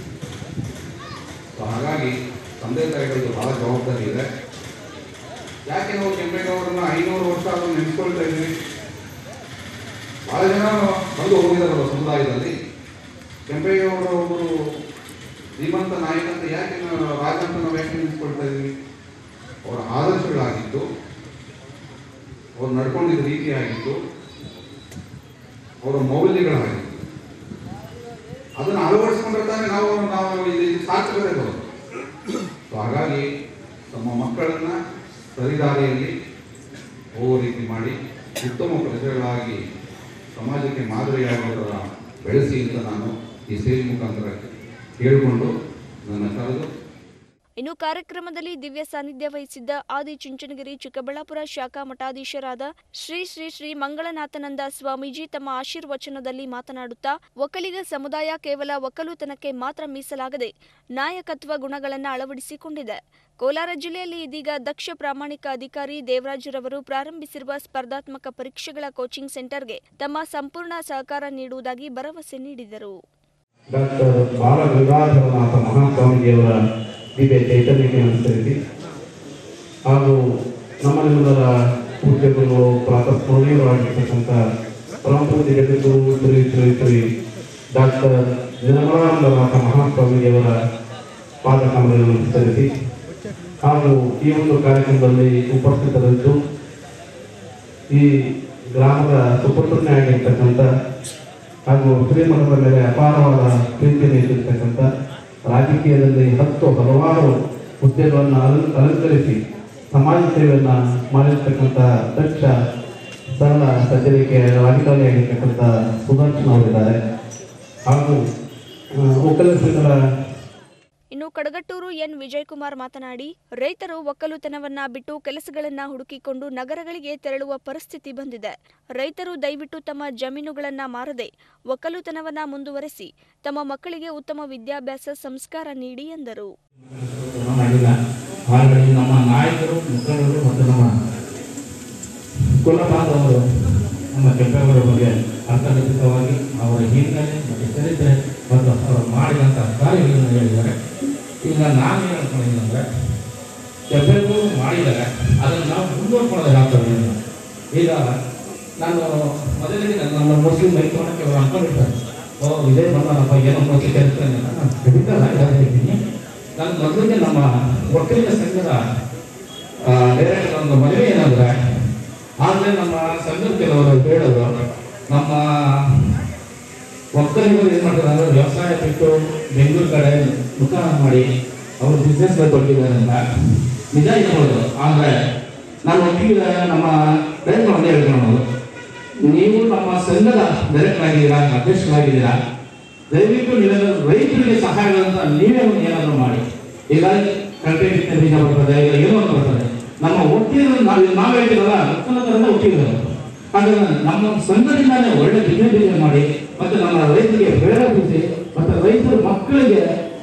ಸೊ ಹಾಗಾಗಿ ತಂದೆ ತಾಯಿಗಳದ್ದು ಬಹಳ ಜವಾಬ್ದಾರಿ ಇದೆ ಯಾಕೆ ನಾವು ಕೆಂಪೇಗೌಡರನ್ನ ಐನೂರು ವರ್ಷ ಆದರೂ ನೆನೆಸ್ಕೊಳ್ತಾ ಇದ್ದೀವಿ ಬಹಳ ಜನ ಬಂದು ಹೋಗಿದಾರಲ್ಲ ಸಮುದಾಯದಲ್ಲಿ ಕೆಂಪೇಗೌಡರ ಒಬ್ಬರು ಶ್ರೀಮಂತ ನಾಯಕ ಅಂತ ಯಾಕೆ ನಾವು ರಾಜ ಅಂತ ನಾವು ಯಾಕೆ ನೆನೆಸ್ಕೊಳ್ತಾ ಇದ್ದೀವಿ ಅವರ ಆದರ್ಶಗಳಾಗಿತ್ತು ಅವ್ರು ನಡ್ಕೊಂಡಿದ್ದ ರೀತಿ ಆಗಿತ್ತು ಅವರ ಮೌಲ್ಯಗಳಾಗಿತ್ತು ಅದನ್ನು ಅಳವಡಿಸ್ಕೊಂಡ್ರೆ ತಾನೇ ನಾವು ನಾವು ಇಲ್ಲಿ ಸಾರ್ಥಕತೆ ಬರೋದು ಸೊ ಹಾಗಾಗಿ ತಮ್ಮ ಮಕ್ಕಳನ್ನ ಸರಿದಾರಿಯಲ್ಲಿ ಹೋಗೋ ರೀತಿ ಮಾಡಿ ಉತ್ತಮ ಪ್ರಜೆಗಳಾಗಿ ಸಮಾಜಕ್ಕೆ ಮಾದರಿಯಾಗುವ ಬೆಳೆಸಿ ಅಂತ ನಾನು ಈ ಸ್ಟೇಜ್ ಮುಖಾಂತರ ಕೇಳಿಕೊಂಡು ನನ್ನ ಕರೆದು ಇನ್ನು ಕಾರ್ಯಕ್ರಮದಲ್ಲಿ ದಿವ್ಯ ಸಾನ್ನಿಧ್ಯ ವಹಿಸಿದ್ದ ಆದಿಚುಂಚನಗಿರಿ ಚಿಕ್ಕಬಳ್ಳಾಪುರ ಶಾಖಾ ಮಠಾಧೀಶರಾದ ಶ್ರೀ ಶ್ರೀ ಶ್ರೀ ಮಂಗಳನಾಥನಂದ ಸ್ವಾಮೀಜಿ ತಮ್ಮ ಆಶೀರ್ವಚನದಲ್ಲಿ ಮಾತನಾಡುತ್ತಾ ಒಕ್ಕಲಿಗ ಸಮುದಾಯ ಕೇವಲ ಒಕ್ಕಲುತನಕ್ಕೆ ಮಾತ್ರ ಮೀಸಲಾಗದೆ ನಾಯಕತ್ವ ಗುಣಗಳನ್ನು ಅಳವಡಿಸಿಕೊಂಡಿದೆ ಕೋಲಾರ ಜಿಲ್ಲೆಯಲ್ಲಿ ಇದೀಗ ದಕ್ಷ ಪ್ರಾಮಾಣಿಕ ಅಧಿಕಾರಿ ದೇವರಾಜರವರು ಪ್ರಾರಂಭಿಸಿರುವ ಸ್ಪರ್ಧಾತ್ಮಕ ಪರೀಕ್ಷೆಗಳ ಕೋಚಿಂಗ್ ಸೆಂಟರ್ಗೆ ತಮ್ಮ ಸಂಪೂರ್ಣ ಸಹಕಾರ ನೀಡುವುದಾಗಿ ಭರವಸೆ ನೀಡಿದರು ಡಾಕ್ಟರ್ ಬಾಲ ಗಂಗಾಧರನಾಥ ಮಹಾಸ್ವಾಮೀಜಿಯವರ ದಿವ್ಯ ಚೈತನ್ಯಕ್ಕೆ ಅನುಸರಿಸಿ ಹಾಗೂ ನಮ್ಮ ನಿಮ್ಮೆಲ್ಲರ ಪೂಜ್ಯಗಳು ಪ್ರಾತಸ್ಮರಣೀಯವಾಗಿರ್ತಕ್ಕಂಥ ಪರಮಪೂಜ್ಯ ಜಗದ್ಗುರು ಶ್ರೀ ಶ್ರೀ ಶ್ರೀ ಡಾಕ್ಟರ್ ನಿರ್ಮಲಾನಂದನಾಥ ಮಹಾಸ್ವಾಮೀಜಿಯವರ ಪಾದಕಮಲವನ್ನು ಅನುಸರಿಸಿ ಹಾಗೂ ಈ ಒಂದು ಕಾರ್ಯಕ್ರಮದಲ್ಲಿ ಉಪಸ್ಥಿತರಿದ್ದು ಈ ಗ್ರಾಮದ ಸುಪುತ್ರನೇ ಆಗಿರ್ತಕ್ಕಂಥ ಹಾಗೂ ಶ್ರೀಮಠದ ಮೇಲೆ ಅಪಾರವಾದ ಪ್ರೀತಿಯನ್ನು ಇಟ್ಟಿರ್ತಕ್ಕಂಥ ರಾಜಕೀಯದಲ್ಲಿ ಹತ್ತು ಹಲವಾರು ಹುದ್ದೆಗಳನ್ನು ಅಲಂ ಅಲಂಕರಿಸಿ ಸಮಾಜ ಸೇವೆಯನ್ನು ಮಾಡಿರ್ತಕ್ಕಂಥ ದಕ್ಷ ಸರಳ ಸಜ್ಜನಿಕೆ ರಾಜಕಾರಣಿಯಾಗಿರ್ತಕ್ಕಂಥ ಸುದರ್ಶನ್ ಅವರಿದ್ದಾರೆ ಹಾಗೂ ಆ, ಒಕ್ಕಲಿಗರ ಇನ್ನು ಕಡಗಟ್ಟೂರು ಎನ್ ವಿಜಯಕುಮಾರ್ ಮಾತನಾಡಿ ರೈತರು ಒಕ್ಕಲುತನವನ್ನ ಬಿಟ್ಟು ಕೆಲಸಗಳನ್ನ ಹುಡುಕಿಕೊಂಡು ನಗರಗಳಿಗೆ ತೆರಳುವ ಪರಿಸ್ಥಿತಿ ಬಂದಿದೆ ರೈತರು ದಯವಿಟ್ಟು ತಮ್ಮ ಜಮೀನುಗಳನ್ನ ಮಾರದೆ ಒಕ್ಕಲುತನವನ್ನ ಮುಂದುವರೆಸಿ ತಮ್ಮ ಮಕ್ಕಳಿಗೆ ಉತ್ತಮ ವಿದ್ಯಾಭ್ಯಾಸ ಸಂಸ್ಕಾರ ನೀಡಿ ಎಂದರು ಮಾಡಿಲ್ಲ ಹಾಗಾಗಿ ನಮ್ಮ ನಾಯಕರು ಮುಖಂಡರು ಮತ್ತು ನಮ್ಮ ಕುಲ ಬಾಂಧವರು ನಮ್ಮ ಕೆಂಪೇಗೌಡರ ಬಗ್ಗೆ ಅರ್ಥಗರ್ಭಿತವಾಗಿ ಅವರ ಹಿನ್ನೆಲೆ ಮತ್ತು ಚರಿತ್ರೆ ಮತ್ತು ಅವರು ಮಾಡಿದಂಥ ಕಾರ್ಯಗಳನ್ನು ಹೇಳಿದ್ದಾರೆ ಈಗ ನಾನು ಏನು ಅನ್ಕೊಂಡಿದ್ದೀನಿ ಅಂದರೆ ಕೆಂಪೇಗೌಡರು ಮಾಡಿದ್ದಾರೆ ಅದನ್ನು ನಾವು ಮುಂದುವರ್ಕೊಳ್ಳೋದು ಯಾವ ಥರ ಏನು? ಈಗ ನಾನು ಮೊದಲಿಗೆ ನಮ್ಮ ಮುಸ್ಲಿಂ ಮೈತ್ರಣಕ್ಕೆ ಅವರು ಅನ್ಕೊಂಡಿರ್ತಾರೆ ಓ ಇದೇ ಬಂದನಪ್ಪ ಏನೋ ಮೋದಿ ಚರಿತ್ರೆ ನಾನು ಖಂಡಿತ ಹೇಳ್ತೀನಿ ನಾನು ಮೊದಲಿಗೆ ನಮ್ಮ ಒಕ್ಕಲಿಗ ಸಂಘದ ಡೈರೆಕ್ಟರ್ ಒಂದು ಮದುವೆ ಏನಂದ್ರೆ ಆದರೆ ನಮ್ಮ ಸಂಘದ ಕೆಲವರು ಹೇಳೋದು ನಮ್ಮ ಒಕ್ಕಲಿಗರು ಏನು ಮಾಡ್ತಾರೆ ಅಂದ್ರೆ ವ್ಯವಸಾಯ ಬಿಟ್ಟು ಬೆಂಗಳೂರು ಕಡೆ ಮುಖ ಮಾಡಿ ಅವರು ಬಿಸ್ನೆಸ್ ತೊಡಗಿದ್ದಾರೆ ಅಂತ ನಿಜ ಇರ್ಬೋದು ಆದರೆ ನಾನು ಒಟ್ಟಿಗೆ ನಮ್ಮ ಡೈರೆಕ್ಟರ್ ಒಂದೇ ಹೇಳ್ಕೊಂಡು ನೀವು ನಮ್ಮ ಸಂಘದ ಡೈರೆಕ್ಟರ್ ಆಗಿದ್ದೀರಾ ಅಧ್ಯಕ್ಷರಾಗಿದ್ದೀರಾ ದಯವಿಟ್ಟು ನೀವೆಲ್ಲ ರೈತರಿಗೆ ಸಹಾಯ ಅಂತ ನೀವೇ ಒಂದು ಏನಾದರೂ ಮಾಡಿ ಈಗ ಕಳಪೆ ಬಿತ್ತನೆ ಬೀಜ ಬರ್ತದೆ ಈಗ ಏನೋ ಒಂದು ಬರ್ತದೆ ನಮ್ಮ ಒಟ್ಟಿಗೆ ನಾವು ನಾವು ಹೇಳ್ತೀವಲ್ಲ ಒಕ್ಕಲತನದ ಒಟ್ಟಿಗೆ ಹಾಗಾದ್ರೆ ನಮ್ಮ ಸಂಘದಿಂದಾನೇ ಒಳ್ಳೆ ಬಿತ್ತನೆ ಬೀಜ ಮಾಡಿ ಮತ್ತೆ ನಮ್ಮ ರೈತರಿಗೆ ಪ್ರೇರೇಪಿಸಿ ಮತ್ತೆ ರೈತರ ಮಕ್ಕಳಿಗೆ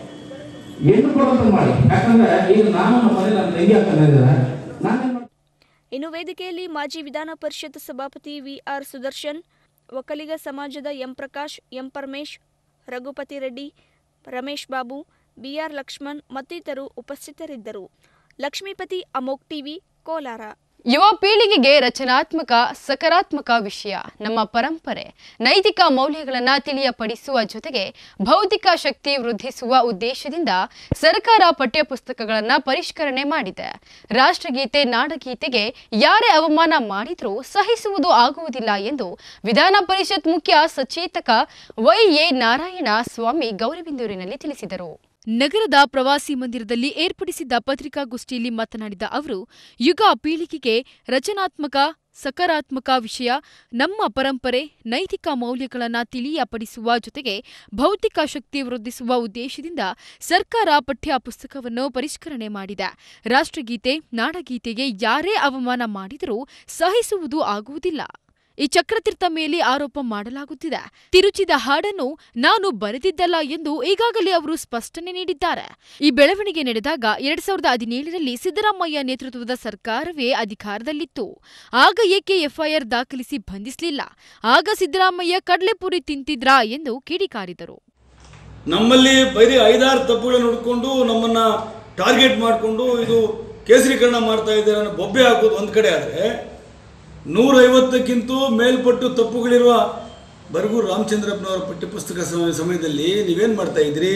ಹೆಣ್ಣು ಕೊಡುವಂತ ಮಾಡಿ ಯಾಕಂದ್ರೆ ಈಗ ನಾನು ನಮ್ಮ ಮನೆ ನನ್ನ ತಂಗಿ ಹಾಕ್ತಾ ಇದ್ದಾರೆ ನಾನು ಇನ್ನು ವೇದಿಕೆಯಲ್ಲಿ ಮಾಜಿ ವಿಧಾನ ಪರಿಷತ್ ಸಭಾಪತಿ ವಿಆರ್ ಸುದರ್ಶನ್ ಒಕ್ಕಲಿಗ ಸಮಾಜದ M Prakash M Paramesh Raghupati Reddy Ramesh Babu BR Lakshman ಮತ್ತಿತರರು ಉಪಸ್ಥಿತರಿದ್ದರು ಲಕ್ಷ್ಮೀಪತಿ ಅಮೋಕ್ ಟಿವಿ ಕೋಲಾರ ಯುವ ಪೀಳಿಗೆಗೆ ರಚನಾತ್ಮಕ ಸಕಾರಾತ್ಮಕ ವಿಷಯ ನಮ್ಮ ಪರಂಪರೆ ನೈತಿಕ ಮೌಲ್ಯಗಳನ್ನು ತಿಳಿಯಪಡಿಸುವ ಜೊತೆಗೆ ಭೌತಿಕ ಶಕ್ತಿ ವೃದ್ಧಿಸುವ ಉದ್ದೇಶದಿಂದ ಸರ್ಕಾರ ಪಠ್ಯಪುಸ್ತಕಗಳನ್ನು ಪರಿಷ್ಕರಣೆ ಮಾಡಿದೆ ರಾಷ್ಟ್ರಗೀತೆ ನಾಡಗೀತೆಗೆ ಯಾರೇ ಅವಮಾನ ಮಾಡಿದ್ರೂ ಸಹಿಸುವುದು ಆಗುವುದಿಲ್ಲ ಎಂದು ವಿಧಾನ ಪರಿಷತ್ ಮುಖ್ಯ ಸಚೇತಕ ವೈ ಎ ನಾರಾಯಣ ಸ್ವಾಮಿ ಗೌರಿಬಿಂದೂರಿನಲ್ಲಿ ತಿಳಿಸಿದರು ನಗರದ ಪ್ರವಾಸಿ ಮಂದಿರದಲ್ಲಿ ಏರ್ಪಡಿಸಿದ್ದ ಪತ್ರಿಕಾಗೋಷ್ಠಿಯಲ್ಲಿ ಮಾತನಾಡಿದ ಅವರು ಯುಗ ಪೀಳಿಗೆಗೆ ರಚನಾತ್ಮಕ ಸಕಾರಾತ್ಮಕ ವಿಷಯ ನಮ್ಮ ಪರಂಪರೆ ನೈತಿಕ ಮೌಲ್ಯಗಳನ್ನು ತಿಳಿಯಪಡಿಸುವ ಜೊತೆಗೆ ಭೌತಿಕ ಶಕ್ತಿ ವೃದ್ಧಿಸುವ ಉದ್ದೇಶದಿಂದ ಸರ್ಕಾರ ಪಠ್ಯ ಪುಸ್ತಕವನ್ನು ಪರಿಷ್ಕರಣೆ ಮಾಡಿದೆ ರಾಷ್ಟ್ರಗೀತೆ ನಾಡಗೀತೆಗೆ ಯಾರೇ ಅವಮಾನ ಮಾಡಿದರೂ ಸಹಿಸುವುದು ಆಗುವುದಿಲ್ಲ ಈ ಚಕ್ರತೀರ್ಥ ಮೇಲೆ ಆರೋಪ ಮಾಡಲಾಗುತ್ತಿದೆ ತಿರುಚಿದ ಹಾಡನ್ನು ನಾನು ಬರೆದಿದ್ದಲ್ಲ ಎಂದು ಈಗಾಗಲೇ ಅವರು ಸ್ಪಷ್ಟನೆ ನೀಡಿದ್ದಾರೆ ಈ ಬೆಳವಣಿಗೆ ನಡೆದಾಗ ಎರಡ್ ಸಾವಿರದ ಹದಿನೇಳರಲ್ಲಿ ಸಿದ್ದರಾಮಯ್ಯ ನೇತೃತ್ವದ ಸರ್ಕಾರವೇ ಅಧಿಕಾರದಲ್ಲಿತ್ತು ಆಗ ಏಕೆ ಎಫ್ಐಆರ್ ದಾಖಲಿಸಿ ಬಂಧಿಸಲಿಲ್ಲ ಆಗ ಸಿದ್ದರಾಮಯ್ಯ ಕಡಲೆಪುರಿ ತಿಂತಿದ್ರಾ ಎಂದು ಕಿಡಿಕಾರಿದರು ನಮ್ಮಲ್ಲಿ ಬರೀ ಐದಾರು ತಪ್ಪುಗಳನ್ನು ಹುಡ್ಕೊಂಡು ನಮ್ಮನ್ನು ಟಾರ್ಗೆಟ್ ಮಾಡಿಕೊಂಡು ಇದು ಕೇಸರೀಕರಣ ಮಾಡ್ತಾ ಇದ್ದಾರೆ ಅನ್ನೋ ಬೊಬ್ಬೆ ಹಾಕೋದು ಒಂದು ಕಡೆ ಆದರೆ ನೂರೈವತ್ತಕ್ಕಿಂತ ಮೇಲ್ಪಟ್ಟು ತಪ್ಪುಗಳಿರುವ ಬರಗೂರು ರಾಮಚಂದ್ರಪ್ಪನವರ ಪಠ್ಯಪುಸ್ತಕ ಸಮ- ಸಮಯದಲ್ಲಿ ನೀವೇನು ಮಾಡ್ತಾ ಇದ್ರಿ